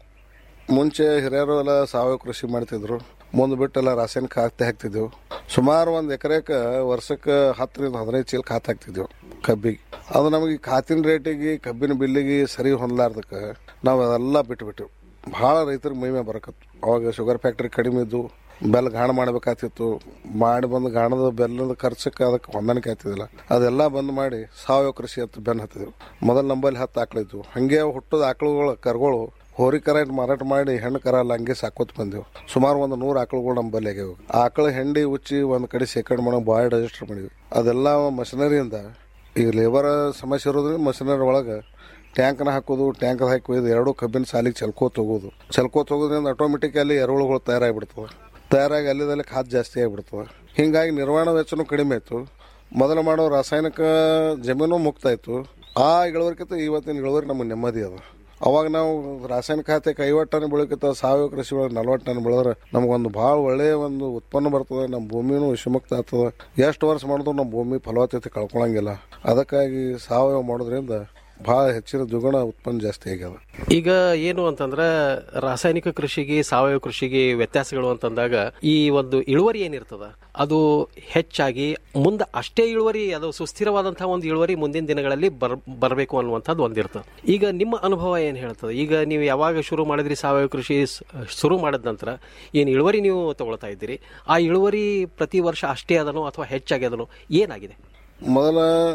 ಮುಂಚೆ ಹಿರಿಯರು ಎಲ್ಲ ಸಾವಯವ ಕೃಷಿ ಮಾಡ್ತಿದ್ರು ಮುಂದೆ ಬಿಟ್ಟೆಲ್ಲ ರಾಸಾಯನಿಕ ಹಾಕ್ತಿ ಹಾಕ್ತಿದ್ದೆವು ಸುಮಾರು ಒಂದು ಎಕರೆಕ ವರ್ಷಕ್ಕೆ ಹತ್ತರಿಂದ ಹದಿನೈದು ಚೀಲ ಖಾತೆ ಹಾಕ್ತಿದ್ದೆವು ಕಬ್ಬಿಗೆ ಅದು ನಮಗೆ ಖಾತಿನ ರೇಟಿಗೆ ಕಬ್ಬಿನ ಬಿಲ್ಲಿಗೆ ಸರಿ ಹೊಂದಲಾರ್ದಕ್ಕೆ ನಾವು ಅದೆಲ್ಲ ಬಿಟ್ಟುಬಿಟ್ಟೆವು ಭಾಳ ರೈತರಿಗೆ ಮೈಮೆ ಬರಕತ್ತು ಅವಾಗ ಶುಗರ್ ಫ್ಯಾಕ್ಟ್ರಿ ಕಡಿಮೆ ಇದ್ದು ಬೆಲ್ಲ ಗಾಣ ಮಾಡಬೇಕಾಗ್ತಿತ್ತು ಮಾಡಿ ಬಂದು ಗಾಣದ ಬೆಲ್ಲದ ಖರ್ಚಕ್ಕೆ ಅದಕ್ಕೆ ಹೊಂದಾಣಿಕೆ ಆಗ್ತಿದ್ದಿಲ್ಲ ಅದೆಲ್ಲ ಬಂದ್ ಮಾಡಿ ಸಾವಯವ ಕೃಷಿ ಹತ್ತು ಬೆನ್ನು ಹತ್ತಿದೆವು ಮೊದಲು ನಂಬಲ್ಲಿ ಹತ್ತು ಆಕಳಿದ್ವು ಹಂಗೆ ಹುಟ್ಟದ ಆಕಳುಗಳು ಕರುಗಳು ಹೋರಿ ಕರ ಇಟ್ಟು ಮಾರಾಟ ಮಾಡಿ ಹೆಣ್ಣು ಕರ ಎಲ್ಲ ಹಂಗೆ ಸಾಕೋತ್ ಬಂದೆವು ಸುಮಾರು ಒಂದು ನೂರು ಆಕಳುಗಳು ನಮ್ಮ ಬಲ್ಲಿ ಆಗ್ಯಾವ ಆಕಳ ಹೆಂಡಿ ಉಚ್ಚಿ ಒಂದು ಕಡೆ ಶೇಖರಣೆ ಮಾಡೋ ಬಾಯ್ ರಿಜಿಸ್ಟರ್ ಮಾಡಿದ್ವಿ ಅದೆಲ್ಲ ಮಷಿನರಿಯಿಂದ ಈಗ ಲೇಬರ್ ಸಮಸ್ಯೆ ಇರೋದ್ರಿಂದ ಮಷಿನರಿ ಒಳಗೆ ಟ್ಯಾಂಕ್ನ ಹಾಕೋದು ಟ್ಯಾಂಕ್ ಹಾಕಿ ಒಯ್ದು ಎರಡು ಕಬ್ಬಿನ ಸಾಲಿಗೆ ಚಲ್ಕೋತ್ ಹೋಗೋದು ಚಲ್ಕೋತ್ ಹೋಗೋದ್ರಿಂದ ಆಟೋಮೆಟಿಕ್ ಅಲ್ಲಿ ಎರೆಹುಳುಗಳು ತಯಾರಾಗಿಬಿಡ್ತವೆ ತಯಾರಾಗಿ ಅಲ್ಲಿದಲ್ಲಿ ಖಾದ್ ಜಾಸ್ತಿ ಆಗಿಬಿಡ್ತವೆ ಹಿಂಗಾಗಿ ನಿರ್ವಹಣಾ ವೆಚ್ಚನೂ ಕಡಿಮೆ ಆಯಿತು ಮೊದಲು ಮಾಡೋ ರಾಸಾಯನಿಕ ಜಮೀನು ಮುಕ್ತ ಆಯಿತು ಆ ಇಳುವರಿಕಿಂತ ಇವತ್ತಿನ ಇಳುವರಿ ನಮಗೆ ನೆಮ್ಮದಿ ಅದ ಅವಾಗ ನಾವು ರಾಸಾಯನಿಕ ಖಾತೆಗೆ ಐವತ್ತು ಟನ್ ಬೆಳಕಿತ್ತ ಸಾವಯವ ಕೃಷಿ ಒಳಗೆ ನಲ್ವತ್ತು ಟನ್ ಬೆಳೆದ್ರೆ ನಮಗೊಂದು ಭಾಳ ಒಳ್ಳೆಯ ಒಂದು ಉತ್ಪನ್ನ ಬರ್ತದೆ ನಮ್ಮ ಭೂಮಿನೂ ವಿಷಮುಕ್ತ ಆಗ್ತದೆ ಎಷ್ಟು ವರ್ಷ ಮಾಡಿದ್ರು ನಮ್ಮ ಭೂಮಿ ಫಲವತ್ತತೆ ಕಳ್ಕೊಳಂಗಿಲ್ಲ ಅದಕ್ಕಾಗಿ ಸಾವಯವ ಮಾಡೋದ್ರಿಂದ ಭಾಳ ಹೆಚ್ಚಿನ ದ್ವಿಗುಣ ಉತ್ಪನ್ನ ಜಾಸ್ತಿ ಆಗ್ಯದ ಈಗ ಏನು ಅಂತಂದ್ರೆ ರಾಸಾಯನಿಕ ಕೃಷಿಗೆ ಸಾವಯವ ಕೃಷಿಗೆ ವ್ಯತ್ಯಾಸಗಳು ಅಂತಂದಾಗ ಈ ಒಂದು ಇಳುವರಿ ಏನಿರ್ತದ ಅದು ಹೆಚ್ಚಾಗಿ ಮುಂದೆ ಅಷ್ಟೇ ಇಳುವರಿ ಅದು ಸುಸ್ಥಿರವಾದಂತಹ ಒಂದು ಇಳುವರಿ ಮುಂದಿನ ದಿನಗಳಲ್ಲಿ ಬರ್ ಬರಬೇಕು ಅನ್ನುವಂಥದ್ದು ಒಂದಿರ್ತದೆ ಈಗ ನಿಮ್ಮ ಅನುಭವ ಏನು ಹೇಳ್ತದೆ ಈಗ ನೀವು ಯಾವಾಗ ಶುರು ಮಾಡಿದ್ರಿ ಸಾವಯವ ಕೃಷಿ ಸ್- ಶುರು ಮಾಡಿದ ನಂತರ ಏನು ಇಳುವರಿ ನೀವು ತಗೊಳ್ತಾ ಇದ್ದೀರಿ ಆ ಇಳುವರಿ ಪ್ರತಿ ವರ್ಷ ಅಷ್ಟೇ ಅದನೋ ಅಥವಾ ಹೆಚ್ಚಾಗಿ ಅದನೋ ಏನಾಗಿದೆ ಮೊದಲ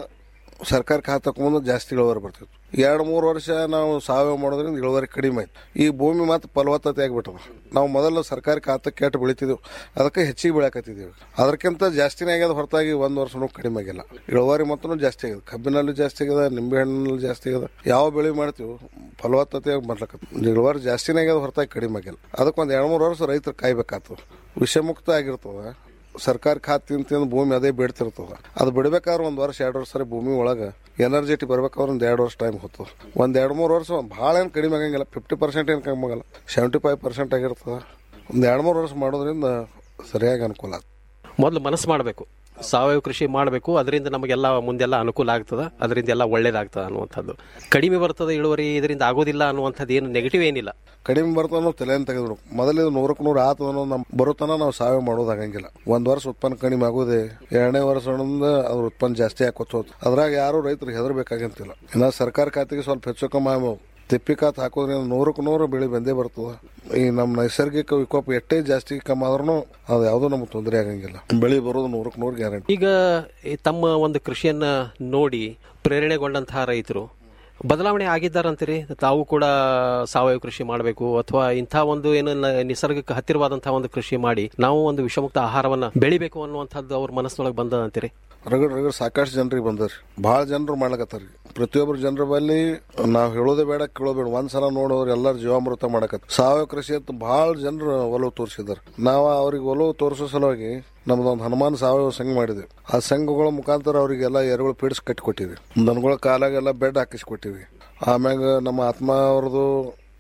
ಸರ್ಕಾರ ಖಾತೆ ತಗೊಂಡು ಜಾಸ್ತಿ ಇಳುವರಿ ಬರ್ತಿತ್ತು ಎರಡು ಮೂರು ವರ್ಷ ನಾವು ಸಾವಯವ ಮಾಡೋದ್ರಿಂದ ಇಳುವರಿ ಕಡಿಮೆ ಆಯ್ತು ಈ ಭೂಮಿ ಮತ್ತೆ ಫಲವತ್ತತೆ ಆಗಿಬಿಟ್ಟದ ನಾವು ಮೊದಲು ಸರ್ಕಾರಿ ಖಾತೆ ಕೆಟ್ಟು ಬೆಳಿತಿದ್ದೆವು ಅದಕ್ಕೆ ಹೆಚ್ಚಿಗೆ ಬೆಳಕತ್ತಿದ್ದೀವಿ ಅದಕ್ಕಿಂತ ಜಾಸ್ತಿನೇ ಆಗ್ಯದ ಹೊರತಾಗಿ ಒಂದು ವರ್ಷನೂ ಕಡಿಮೆ ಆಗಿಲ್ಲ ಇಳುವರಿ ಮತ್ತೂ ಜಾಸ್ತಿ ಆಗಿದೆ ಕಬ್ಬಿನಲ್ಲೂ ಜಾಸ್ತಿ ಆಗ್ಯದ ನಿಂಬೆ ಹಣ್ಣಿನಲ್ಲಿ ಜಾಸ್ತಿ ಆಗ್ಯದ ಯಾವ ಬೆಳೆ ಮಾಡ್ತೀವಿ ಫಲವತ್ತತೆ ಬರ್ಲಕತ್ತ ಇಳುವರಿ ಜಾಸ್ತಿನೇ ಆಗ್ಯದ ಹೊರತಾಗಿ ಕಡಿಮೆ ಆಗಿಲ್ಲ ಅದಕ್ಕೆ ಒಂದು ಎರಡು ಮೂರು ವರ್ಷ ರೈತರು ಕಾಯ್ಬೇಕಾಗ್ತದೆ ವಿಷಮುಕ್ತ ಆಗಿರ್ತದ ಸರ್ಕಾರಿ ಖಾತೆ ತಿಂದು ತಿಂದು ಭೂಮಿ ಅದೇ ಬಿಡ್ತಿರ್ತದ ಅದು ಬಿಡ್ಬೇಕಾದ್ರೆ ಒಂದು ವರ್ಷ ಎರಡು ವರ್ಷ ಸರಿ ಭೂಮಿ ಒಳಗೆ ಎನರ್ಜೆಟಿಕ್ ಬರ್ಬೇಕಾದ್ರೆ ಒಂದು ಎರಡು ವರ್ಷ ಟೈಮ್ ಹೋಗ್ತದೆ ಒಂದು ಎರಡು ಮೂರು ವರ್ಷ ಭಾಳ ಏನು ಕಡಿಮೆ ಆಗಂಗಿಲ್ಲ ಫಿಫ್ಟಿ ಪರ್ಸೆಂಟ್ ಏನು ಕಮ್ಮಿ ಆಗಲ್ಲ ಸೆವೆಂಟಿ ಫೈವ್ ಪರ್ಸೆಂಟ್ ಆಗಿರ್ತದೆ ಒಂದು ಎರಡು ಮೂರು ವರ್ಷ ಮಾಡೋದ್ರಿಂದ ಸರಿಯಾಗಿ ಅನುಕೂಲ ಆಗ್ತದೆ ಮೊದಲು ಮನಸ್ಸು ಮಾಡಬೇಕು ಸಾವಯವ ಕೃಷಿ ಮಾಡಬೇಕು ಅದರಿಂದ ನಮಗೆಲ್ಲ ಮುಂದೆಲ್ಲ ಅನುಕೂಲ ಆಗ್ತದೆ ಅದರಿಂದ ಎಲ್ಲ ಒಳ್ಳೇದಾಗ್ತದೆ ಅನ್ನುವಂಥದ್ದು ಕಡಿಮೆ ಬರ್ತದೆ ಇಳುವರಿ ಇದರಿಂದ ಆಗೋದಿಲ್ಲ ಅನ್ನುವಂಥದ್ದು ಏನು ನೆಗೆಟಿವ್ ಏನಿಲ್ಲ ಕಡಿಮೆ ಬರ್ತಾವ ನಾವು ತಲೆಯನ್ನು ತೆಗೆದ್ರು ಮೊದಲಿದು ನೂರಕ್ಕೆ ನೂರು ಆತದ ಅನ್ನೋದು ನಮ್ ಬರುತ್ತಾನ ನಾವು ಸಾವಯವ ಮಾಡೋದು ಆಗಂಗಿಲ್ಲ ಒಂದ್ ವರ್ಷ ಉತ್ಪನ್ನ ಕಡಿಮೆ ಆಗೋದೆ ಎರಡನೇ ವರ್ಷ ಅದ್ರ ಉತ್ಪನ್ನ ಜಾಸ್ತಿ ಹಾಕೋತ ಹೋತು ಅದ್ರಾಗ ಯಾರು ರೈತರಿಗೆ ಹೆದರ್ಬೇಕಾಗಂತಿಲ್ಲ ಇನ್ನ ಸರ್ಕಾರ ಖಾತೆಗೆ ಸ್ವಲ್ಪ ಹೆಚ್ಚು ಕಮ್ಮಿ ಆಗ್ಯಾವ. ತಿಪ್ಪಿ ಖಾತೆ ಹಾಕೋದ್ರಿಂದ ನೂರಕ್ಕೆ ನೂರು ಬೆಳೆ ಬಂದೇ ಬರ್ತದ ಈ ನಮ್ಮ ನೈಸರ್ಗಿಕ ವಿಕೋಪ ಎಷ್ಟೇ ಜಾಸ್ತಿ ಕಮ್ಮಿ ಆದ್ರೂ ಅದು ಯಾವುದೂ ನಮ್ಗೆ ತೊಂದರೆ ಆಗಂಗಿಲ್ಲ ಬೆಳೆ ಬರೋದು ನೂರಕ್ಕೆ ನೂರು ಗ್ಯಾರಂಟಿ ಈಗ ಈ ತಮ್ಮ ಒಂದು ಕೃಷಿಯನ್ನ ನೋಡಿ ಪ್ರೇರಣೆಗೊಂಡಂತಹ ರೈತರು ಬದಲಾವಣೆ ಆಗಿದ್ದಾರಂತೀರಿ ತಾವು ಕೂಡ ಸಾವಯವ ಕೃಷಿ ಮಾಡಬೇಕು ಅಥವಾ ಇಂಥ ಒಂದು ಏನು ನ- ನಿಸರ್ಗಕ್ಕೆ ಹತ್ತಿರವಾದಂತಹ ಒಂದು ಕೃಷಿ ಮಾಡಿ ನಾವು ಒಂದು ವಿಷಮುಕ್ತ ಆಹಾರವನ್ನ ಬೆಳಿಬೇಕು ಅನ್ನುವಂಥದ್ದು ಅವ್ರ ಮನಸ್ಸೊಳಗೆ ಬಂದದಂತೀರಿ ರಗಡ್ ರಗಡ್ ಸಾಕಷ್ಟು ಜನರಿಗೆ ಬಂದರಿ ಭಾಳ ಜನರು ಮಾಡ್ಲಕತ್ತಾರಿ ಪ್ರತಿಯೊಬ್ಬರು ಜನರ ಬಲ್ಲಿ ನಾವು ಹೇಳೋದೇ ಬೇಡ ಕೇಳೋದು ಬೇಡ ಒಂದ್ಸಲ ನೋಡೋರು ಎಲ್ಲರೂ ಜೀವಾಮೃತ ಮಾಡಕತ್ತ ಸಾವಯವ ಕೃಷಿ ಅಂತ ಭಾಳ ಜನರು ಒಲವು ತೋರಿಸಿದಾರೆ ನಾವು ಅವ್ರಿಗೆ ಒಲವು ತೋರಿಸೋ ಸಲುವಾಗಿ ನಮ್ದೊಂದು ಹನುಮಾನ್ ಸಾವಯವ ಸಂಘ ಮಾಡಿದ್ವಿ ಆ ಸಂಘಗಳ ಮುಖಾಂತರ ಅವರಿಗೆಲ್ಲ ಎರೆಗಳು ಪೀಡಿಸಿ ಕಟ್ಟಿ ಕೊಟ್ಟಿವಿ ದನಗಳ ಕಾಲಾಗೆಲ್ಲ ಬೆಡ್ ಹಾಕಿಸಿ ಕೊಟ್ಟಿವಿ ಆಮ್ಯಾಗ ನಮ್ಮ ಆತ್ಮ ಅವ್ರದ್ದು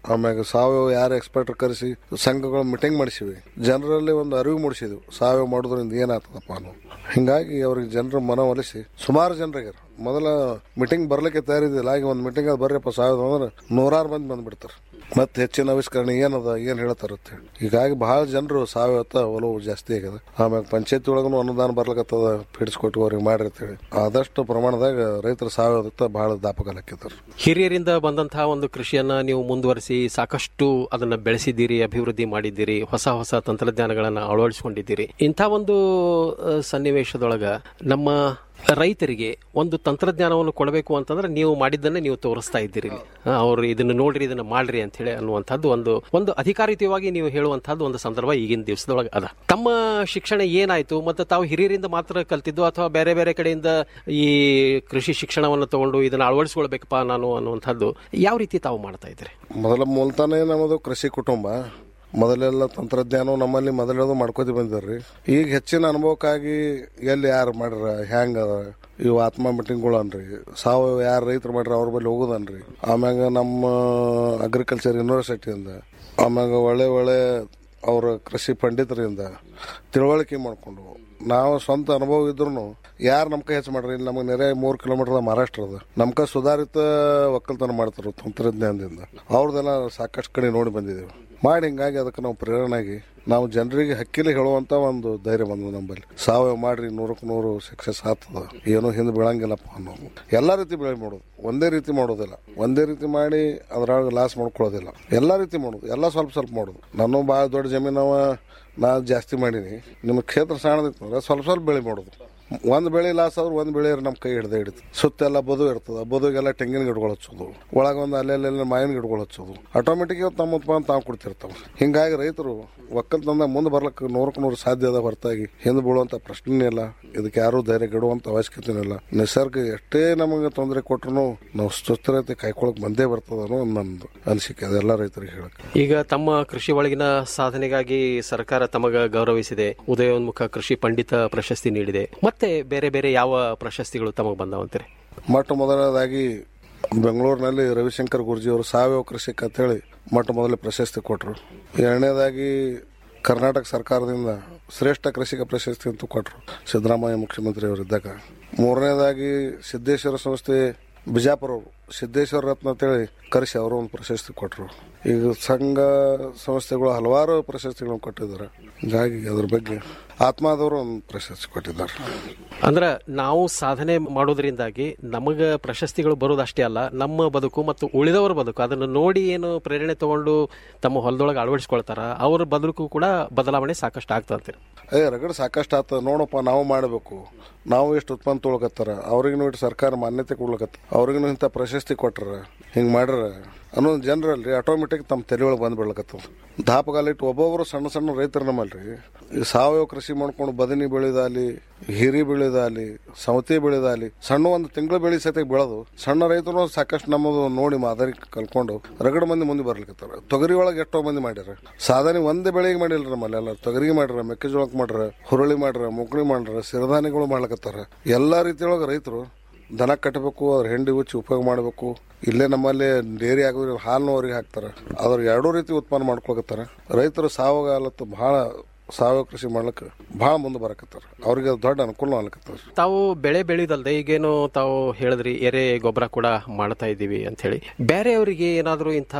ಆಮ್ಯಾಗ ಸಾವಯವ ಯಾರು ಎಕ್ಸ್ಪರ್ಟ್ ಕರೆಸಿ ಸಂಘಗಳ ಮೀಟಿಂಗ್ ಮಾಡಿಸಿವಿ ಜನರಲ್ಲಿ ಒಂದು ಅರಿವು ಮೂಡಿಸಿದ್ವಿ ಸಾವಯವ ಮಾಡೋದ್ರಿಂದ ಏನಾಗ್ತದಪ್ಪ ಅನ್ನೋ ಹಿಂಗಾಗಿ ಅವ್ರಿಗೆ ಜನರ ಮನವೊಲಿಸಿ ಸುಮಾರು ಜನರಿಗೆ ಮೊದಲ ಮೀಟಿಂಗ್ ಬರ್ಲಿಕ್ಕೆ ತಯಾರಿದಿಲ್ಲ ಈಗ ಒಂದು ಮೀಟಿಂಗ್ ಅದು ಬರ್ರಿಯಪ್ಪ ಸಾವಯವ ಅಂದ್ರೆ ನೂರಾರು ಮಂದಿ ಬಂದ್ಬಿಡ್ತಾರೆ ಮತ್ತೆ ಹೆಚ್ಚಿನ ಆವಿಷ್ಕರಣ ಏನದ ಏನ್ ಹೇಳ್ತಾರ ಅಂತ ಹೇಳಿ ಹೀಗಾಗಿ ಬಹಳ ಜನರು ಸಾವಯವತ್ತ ಒಲವು ಜಾಸ್ತಿ ಆಗ್ಯದ ಆಮ್ಯಾಗ ಪಂಚಾಯತಿ ಒಳಗೂ ಅನುದಾನ ಬರ್ಲಕತ್ತದ ಫಿಡ್ಸ್ಕೊಟ್ಟು ಅವ್ರಿಗೆ ಮಾಡ್ರಿ ಅಂತ ಹೇಳಿ ಆದಷ್ಟು ಪ್ರಮಾಣದಾಗ ರೈತರ ಸಾವಯವದತ್ತ ಬಹಳ ದಾಪಕಾಲಕ್ಕಿದ್ದಾರೆ ಹಿರಿಯರಿಂದ ಬಂದಂತಹ ಒಂದು ಕೃಷಿಯನ್ನ ನೀವು ಮುಂದುವರಿಸಿ ಸಾಕಷ್ಟು ಅದನ್ನ ಬೆಳೆಸಿದ್ದೀರಿ ಅಭಿವೃದ್ಧಿ ಮಾಡಿದ್ದೀರಿ ಹೊಸ ಹೊಸ ತಂತ್ರಜ್ಞಾನಗಳನ್ನ ಅಳವಡಿಸಿಕೊಂಡಿದ್ದೀರಿ ಇಂಥ ಒಂದು ಆ, ಸನ್ನಿವೇಶದೊಳಗ ನಮ್ಮ ರೈತರಿಗೆ ಒಂದು ತಂತ್ರಜ್ಞಾನವನ್ನು ಕೊಡಬೇಕು ಅಂತಂದ್ರೆ ನೀವು ಮಾಡಿದ್ದನ್ನೇ ನೀವು ತೋರಿಸ್ತಾ ಇದ್ದೀರಿ ಇಲ್ಲಿ. ಆ, ಅವ್ರು ಇದನ್ನ ನೋಡ್ರಿ ಇದನ್ನ ಮಾಡ್ರಿ ಅಂತ ಹೇಳಿ ಅನ್ನುವಂಥದ್ದು ಒಂದು ಒಂದು ಅಧಿಕಾರಿತವಾಗಿ ನೀವು ಹೇಳುವಂತಹದ್ದು ಒಂದು ಸಂದರ್ಭ ಈಗಿನ ದಿವಸದೊಳಗೆ ಅದ ತಮ್ಮ ಶಿಕ್ಷಣ ಏನಾಯ್ತು ಮತ್ತೆ ತಾವು ಹಿರಿಯರಿಂದ ಮಾತ್ರ ಕಲ್ತಿದ್ದು ಅಥವಾ ಬೇರೆ ಬೇರೆ ಕಡೆಯಿಂದ ಈ ಕೃಷಿ ಶಿಕ್ಷಣವನ್ನು ತಗೊಂಡು ಇದನ್ನ ಅಳವಡಿಸ್ಕೊಳ್ಬೇಕಪ್ಪ ನಾನು ಅನ್ನುವಂಥದ್ದು ಯಾವ ರೀತಿ ತಾವು ಮಾಡ್ತಾ ಇದ್ದೀರಿ ಮೊದಲ ಮೂಲತಾನೇ ನಮ್ಮದು ಕೃಷಿ ಕುಟುಂಬ ಮೊದಲೆಲ್ಲ ತಂತ್ರಜ್ಞಾನ ನಮ್ಮಲ್ಲಿ ಮೊದಲೇದು ಮಾಡ್ಕೋತಿ ಬಂದಿರ್ರಿ ಈಗ ಹೆಚ್ಚಿನ ಅನುಭವಕ್ಕಾಗಿ ಎಲ್ಲಿ ಯಾರು ಮಾಡ್ರ ಹ್ಯಾಂಗ ಇವು ಆತ್ಮ ಮೀಟಿಂಗ್ಗಳು ಅನ್ರಿ ಸಾವಯವ ಯಾರು ರೈತರು ಮಾಡ್ರ ಅವ್ರ ಬಳಿ ಹೋಗೋದನ್ರಿ ಆಮ್ಯಾಗ ನಮ್ಮ ಅಗ್ರಿಕಲ್ಚರ್ ಯೂನಿವರ್ಸಿಟಿಯಿಂದ ಆಮ್ಯಾಗ ಒಳ್ಳೆ ಒಳ್ಳೆ ಅವ್ರ ಕೃಷಿ ಪಂಡಿತರಿಂದ ತಿಳುವಳಿಕೆ ಮಾಡಿಕೊಂಡು ನಾವು ಸ್ವಂತ ಅನುಭವ ಇದ್ರು ಯಾರು ನಮ್ಮ ಕೈ ಹೆಚ್ಚು ಮಾಡ್ರಿ ಇಲ್ಲಿ ನಮಗೆ ನೆರೆ ಮೂರು ಕಿಲೋಮೀಟರ್ ಮಹಾರಾಷ್ಟ್ರ ಅದ ನಮ್ಮ ಕೈ ಸುಧಾರಿತ ಒಕ್ಕಲ್ತನ ಮಾಡ್ತಾರೆ ತಂತ್ರಜ್ಞಾನದಿಂದ ಅವ್ರದ್ದೆಲ್ಲ ಸಾಕಷ್ಟು ಕಡೆ ನೋಡಿ ಬಂದಿದ್ದೇವೆ ಮಾಡಿ ಹಿಂಗಾಗಿ ಅದಕ್ಕೆ ನಾವು ಪ್ರೇರಣೆಯಾಗಿ ನಾವು ಜನರಿಗೆ ಹಕ್ಕಿಲಿ ಹೇಳುವಂತ ಒಂದು ಧೈರ್ಯ ಬಂದು ನಮ್ಮಲ್ಲಿ ಸಾವಯವ ಮಾಡ್ರಿ ನೂರಕ್ಕೆ ನೂರು ಸಕ್ಸಸ್ ಆಗ್ತದ ಏನೋ ಹಿಂದೆ ಬೀಳಂಗಿಲ್ಲಪ್ಪ ಅನ್ನೋದು ಎಲ್ಲಾ ರೀತಿ ಬೆಳೆ ಮಾಡೋದು ಒಂದೇ ರೀತಿ ಮಾಡೋದಿಲ್ಲ ಒಂದೇ ರೀತಿ ಮಾಡಿ ಅದ್ರೊಳಗೆ ಲಾಸ್ ಮಾಡ್ಕೊಳ್ಳೋದಿಲ್ಲ ಎಲ್ಲಾ ರೀತಿ ಮಾಡೋದು ಎಲ್ಲ ಸ್ವಲ್ಪ ಸ್ವಲ್ಪ ಮಾಡೋದು ನಾನು ಭಾಳ ದೊಡ್ಡ ಜಮೀನವ ನಾ ಜಾಸ್ತಿ ಮಾಡೀನಿ ನಿಮ್ಮ ಕ್ಷೇತ್ರ ಸಣ್ಣದಿತ್ತು ಸ್ವಲ್ಪ ಸ್ವಲ್ಪ ಬೆಳೆ ಮಾಡೋದು ಒಂದ್ ಬೆಳೆ ಲಾಸ್ ಆದ್ರೆ ಒಂದ್ ಬೆಳೆ ನಮ್ಮ ಕೈ ಹಿಡ್ದೆ ಹಿಡಿತು ಸುತ್ತೆಲ್ಲ ಬದು ಇರ್ತದ ಬದುಗೆಲ್ಲ ತೆಂಗಿನ ಗಿಡಗಳು ಹಚ್ಚೋದು ಒಳಗ ಒಂದು ಅಲ್ಲೆಲ್ಲ ಮಾವಿನ ಗಿಡಗಳು ಹಚ್ಚೋದು ಆಟೋಮೆಟಿಕ್ ತಮ್ಮ ಉತ್ಪನ್ನ ತಾವು ಕೊಡ್ತಿರ್ತಾವ ಹಿಂಗಾಗಿ ರೈತರು ಒಕ್ಕಲ್ತನದ ಮುಂದೆ ಬರ್ಲಕ್ಕೆ ನೂರಕ್ಕೆ ನೂರು ಸಾಧ್ಯ ಅದ ಹೊರತಾಗಿ ಹಿಂದೆ ಬೀಳುವಂತ ಪ್ರಶ್ನೆ ಇಲ್ಲ ಇದಕ್ಕೆ ಯಾರು ಧೈರ್ಯ ಗೆಡುವಂತ ಅವಶ್ಯಕತೆ ಇಲ್ಲ ನಿಸರ್ಗ ಎಷ್ಟೇ ನಮಗೆ ತೊಂದರೆ ಕೊಟ್ರು ನಾವು ಸುಸ್ಥಿರತೆ ಕಾಯ್ಕೊಳಕ್ ಬಂದೇ ಬರ್ತದ ಅನ್ನೋ ಒಂದು ನಂದು ಅನಿಸಿಕೆ ಅದೆಲ್ಲ ರೈತರಿಗೆ ಹೇಳಕ್ ಈಗ ತಮ್ಮ ಕೃಷಿ ಒಳಗಿನ ಸಾಧನೆಗಾಗಿ ಸರ್ಕಾರ ತಮಗ ಗೌರವಿಸಿದೆ ಉದಯೋನ್ಮುಖ ಕೃಷಿ ಪಂಡಿತ ಪ್ರಶಸ್ತಿ ನೀಡಿದೆ ಮತ್ತೆ ಬೇರೆ ಬೇರೆ ಯಾವ ಪ್ರಶಸ್ತಿಗಳು ತಮಗೆ ಬಂದವಂತೀರಿ ಮೊಟ್ಟ ಮೊದಲನೇದಾಗಿ ಬೆಂಗಳೂರಿನಲ್ಲಿ ರವಿಶಂಕರ್ ಗುರುಜಿ ಅವರು ಸಾವಯವ ಕೃಷಿಕ ಅಂತೇಳಿ ಮೊಟ್ಟ ಮೊದಲ ಪ್ರಶಸ್ತಿ ಕೊಟ್ಟರು ಎರಡನೇದಾಗಿ ಕರ್ನಾಟಕ ಸರ್ಕಾರದಿಂದ ಶ್ರೇಷ್ಠ ಕೃಷಿಕ ಪ್ರಶಸ್ತಿ ಅಂತ ಕೊಟ್ಟರು ಸಿದ್ದರಾಮಯ್ಯ ಮುಖ್ಯಮಂತ್ರಿ ಅವರಿದ್ದಾಗ ಮೂರನೇದಾಗಿ ಸಿದ್ದೇಶ್ವರ ಸಂಸ್ಥೆ ಬಿಜಾಪುರ ಅವರು ಸಿದ್ದೇಶ್ವರ ರತ್ನ ಅಂತೇಳಿ ಕರೆಸಿ ಅವರು ಒಂದು ಪ್ರಶಸ್ತಿ ಕೊಟ್ಟರು ಈಗ ಸಂಘ ಸಂಸ್ಥೆಗಳು ಹಲವಾರು ಪ್ರಶಸ್ತಿಗಳನ್ನು ಕೊಟ್ಟಿದ್ದಾರೆ ಹೀಗಾಗಿ ಅದ್ರ ಬಗ್ಗೆ ಆತ್ಮಾದವರು ಒಂದು ಪ್ರಶಸ್ತಿ ಕೊಟ್ಟಿದ್ದಾರೆ ಅಂದ್ರ ನಾವು ಸಾಧನೆ ಮಾಡೋದ್ರಿಂದಾಗಿ ನಮಗ ಪ್ರಶಸ್ತಿಗಳು ಬರೋದಷ್ಟೇ ಅಲ್ಲ ನಮ್ಮ ಬದುಕು ಮತ್ತು ಉಳಿದವರ ಬದುಕು ಅದನ್ನು ನೋಡಿ ಏನು ಪ್ರೇರಣೆ ತಗೊಂಡು ತಮ್ಮ ಹೊಲದೊಳಗೆ ಅಳವಡಿಸ್ಕೊಳ್ತಾರ ಅವ್ರ ಬದುಕು ಕೂಡ ಬದಲಾವಣೆ ಸಾಕಷ್ಟು ಆಗ್ತಂತೀರಿ ಏ ರಗಡ್ ಸಾಕಷ್ಟು ಆತ ನೋಡಪ್ಪ ನಾವು ಮಾಡಬೇಕು ನಾವು ಎಷ್ಟು ಉತ್ಪನ್ನ ತೊಗೊಳಕತ್ತಾರ ಅವ್ರಿಗೂ ಇಟ್ಟು ಸರ್ಕಾರ ಮಾನ್ಯತೆ ಕೊಡ್ಲಕತ್ತ ಅವ್ರಿಗೂ ಇಂಥ ಪ್ರಶಸ್ತಿ ಕೊಟ್ರ ಹಿಂಗ್ ಮಾಡ್ರ ಅನ್ನೋ ಜನರಲ್ಲಿ ಆಟೋಮೆಟಿಕ್ ತಮ್ಮ ತಲೆ ಒಳಗೆ ಬಂದ್ಬಿಡ್ಲಕತ್ತವ ದಾಪಗಾಲಿಟ್ಟು ಒಬ್ಬೊಬ್ರು ಸಣ್ಣ ಸಣ್ಣ ರೈತರು ನಮ್ಮಲ್ರಿ ಈ ಸಾವಯವ ಕೃಷಿ ಮಾಡ್ಕೊಂಡು ಬದನಿ ಬೆಳೆದಾಲಿ ಹಿರಿ ಬೆಳೆದಾಲಿ ಸೌತೆ ಬೆಳೆದಾಲಿ ಸಣ್ಣ ಒಂದು ತಿಂಗಳು ಬೆಳೆ ಸತಿಗೆ ಬೆಳೆದು ಸಣ್ಣ ರೈತರು ಸಾಕಷ್ಟು ನಮ್ಮದು ನೋಡಿ ಮಾದರಿ ಕಲ್ಕೊಂಡು ರಗಡ ಮಂದಿ ಮುಂದೆ ಬರ್ಲಿಕತ್ತಾರ ತೊಗರಿ ಒಳಗೆ ಎಷ್ಟೋ ಮಂದಿ ಮಾಡ್ಯಾರ ಸಾಧನೆ ಒಂದೇ ಬೆಳೆಗೆ ಮಾಡಿಲ್ರಿ ನಮ್ಮಲ್ಲಿ ಎಲ್ಲ ತೊಗರಿಗೆ ಮಾಡ್ರ ಮೆಕ್ಕೆಜೋಳಕ್ಕೆ ಮಾಡ್ರ ಹುರುಳಿ ಮಾಡ್ರ ಮುಗುಳಿ ಮಾಡ್ರ ಸಿರಿಧಾನ್ಯಗಳು ಮಾಡ್ಲಕತ್ತಾರ ಎಲ್ಲಾ ರೀತಿಯೊಳಗೆ ರೈತರು ದನ ಕಟ್ಟಬೇಕು ಅದ್ರ ಹೆಂಡಿ ಉಚ್ಚಿ ಉಪಯೋಗ ಮಾಡಬೇಕು ಇಲ್ಲೇ ನಮ್ಮಲ್ಲಿ ಡೇರಿ ಆಗೋದ್ರಿಂದ ಹಾಲ್ನು ಅವ್ರಿಗೆ ಹಾಕ್ತಾರ ಅದ್ರ ಎರಡೂ ರೀತಿ ಉತ್ಪನ್ನ ಮಾಡ್ಕೊಳಕತ್ತಾರ ರೈತರು ಸಾವಗಾಲತ್ತು ಬಹಳ ಸಾವಯವ ಕೃಷಿ ಮಾಡ್ಲಿಕ್ಕೆ ಬಹಳ ಮುಂದೆ ಬರಕತ್ತಾರ ಅವ್ರಿಗೆ ಅದು ದೊಡ್ಡ ಅನುಕೂಲ ಆಗ್ಲಕತ್ತಾರ ತಾವು ಬೆಳೆ ಬೆಳೆದಲ್ದೆ ಈಗೇನು ತಾವು ಹೇಳಿದ್ರಿ ಎರೆ ಗೊಬ್ಬರ ಕೂಡ ಮಾಡ್ತಾ ಇದ್ದೀವಿ ಅಂತ ಹೇಳಿ ಬೇರೆಯವರಿಗೆ ಏನಾದರೂ ಇಂಥ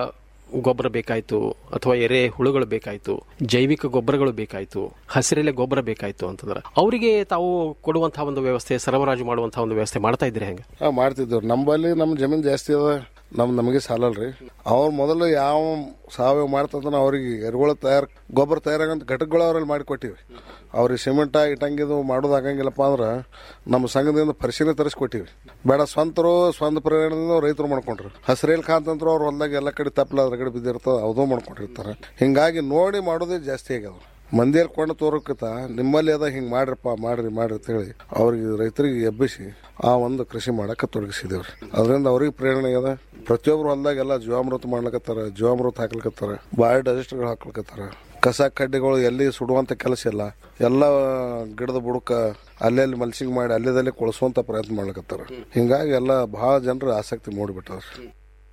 ಗೊಬ್ಬರ ಬೇಕಾಯ್ತು ಅಥವಾ ಎರೆ ಹುಳುಗಳು ಬೇಕಾಯ್ತು ಜೈವಿಕ ಗೊಬ್ಬರಗಳು ಬೇಕಾಯ್ತು ಹಸಿರೆಲೆ ಗೊಬ್ಬರ ಬೇಕಾಯ್ತು ಅಂತಂದ್ರೆ ಅವರಿಗೆ ತಾವು ಕೊಡುವಂತಹ ಒಂದು ವ್ಯವಸ್ಥೆ ಸರಬರಾಜು ಮಾಡುವಂತಹ ಒಂದು ವ್ಯವಸ್ಥೆ ಮಾಡ್ತಾ ಇದ್ದೀರಿ ಹೆಂಗೆ ಹಾ ಮಾಡ್ತಿದ್ದೇವ್ರಿ ನಮ್ಮಲ್ಲಿ ನಮ್ಮ ಜಮೀನ್ ಜಾಸ್ತಿ ಅದ ನಮ್ ನಮಗೆ ಸಾಲಲ್ರಿ ಅವ್ರು ಮೊದಲು ಯಾವ ಸಾವಯವ ಮಾಡ್ತಂದ್ರೆ ಅವ್ರಿಗೆ ಎರೆಹುಳ ತಯಾರು ಗೊಬ್ಬರ ತಯಾರಾಗಂತ ಘಟಕಗಳು ಅವ್ರಲ್ಲಿ ಮಾಡಿಕೊಟ್ಟಿವಿ ಅವ್ರಿಗೆ ಸಿಮೆಂಟ ಇಟ್ಟಂಗಿದು ಮಾಡೋದು ಆಗಂಗಿಲ್ಲಪ್ಪ ಅಂದ್ರೆ ನಮ್ಮ ಸಂಘದಿಂದ ಪರಿಶೀಲನೆ ತರಿಸ್ಕೊಟ್ಟಿವಿ ಬೇಡ ಸ್ವಂತರು ಸ್ವಂತ ಪ್ರೇರಣೆಯಿಂದ ರೈತರು ಮಾಡ್ಕೊಂಡ್ರು ಹಸಿರೇಲ್ ಕಾಂತಂತ್ರ ಅವ್ರ ಹೊಲ್ದಾಗ ಎಲ್ಲ ಕಡೆ ತಪ್ಪಲ ಅದ್ರ ಕಡೆ ಬಿದ್ದಿರ್ತದ ಅದು ಮಾಡ್ಕೊಂಡಿರ್ತಾರೆ ಹಿಂಗಾಗಿ ನೋಡಿ ಮಾಡೋದೇ ಜಾಸ್ತಿ ಆಗ್ಯದ ಮಂದಿಯಲ್ಲಿ ಕೊಂಡು ತೋರಕ್ಕಿಂತ ನಿಮ್ಮಲ್ಲಿ ಅದ ಹಿಂಗೆ ಮಾಡ್ರಪ್ಪ ಮಾಡ್ರಿ ಮಾಡ್ರಿ ಅಂತ ಹೇಳಿ ಅವ್ರಿಗೆ ರೈತರಿಗೆ ಎಬ್ಬಿಸಿ ಆ ಒಂದು ಕೃಷಿ ಮಾಡಕ್ಕೆ ತೊಡಗಿಸಿದೇವ್ರಿ ಅದರಿಂದ ಅವ್ರಿಗೆ ಪ್ರೇರಣೆ ಅದ ಪ್ರತಿಯೊಬ್ರು ಹೊಲ್ದಾಗ ಎಲ್ಲ ಜೀವಾಮೃತ ಮಾಡ್ಲಕತ್ತಾರ ಜೀವಾಮೃತ ಹಾಕ್ಲಿಕತ್ತಾರ ಬಾಯ್ ಡೈಜೆಸ್ಟರ್ಗಳು ಹಾಕ್ಲಿಕತ್ತಾರ ಕಸ ಕಡ್ಡಿಗಳು ಎಲ್ಲಿ ಸುಡುವಂತ ಕೆಲಸ ಇಲ್ಲ ಎಲ್ಲ ಗಿಡದ ಬುಡಕ ಅಲ್ಲೆಲ್ಲಿ ಮಲ್ಸಿಂಗ್ ಮಾಡಿ ಅಲ್ಲೇದಲ್ಲೇ ಕೊಳಿಸುವಂತ ಪ್ರಯತ್ನ ಮಾಡ್ಲಕತ್ತಾರ ಹಿಂಗಾಗಿ ಎಲ್ಲ ಬಹಳ ಜನರು ಆಸಕ್ತಿ ಮೂಡಿಬಿಟ್ಟಾರ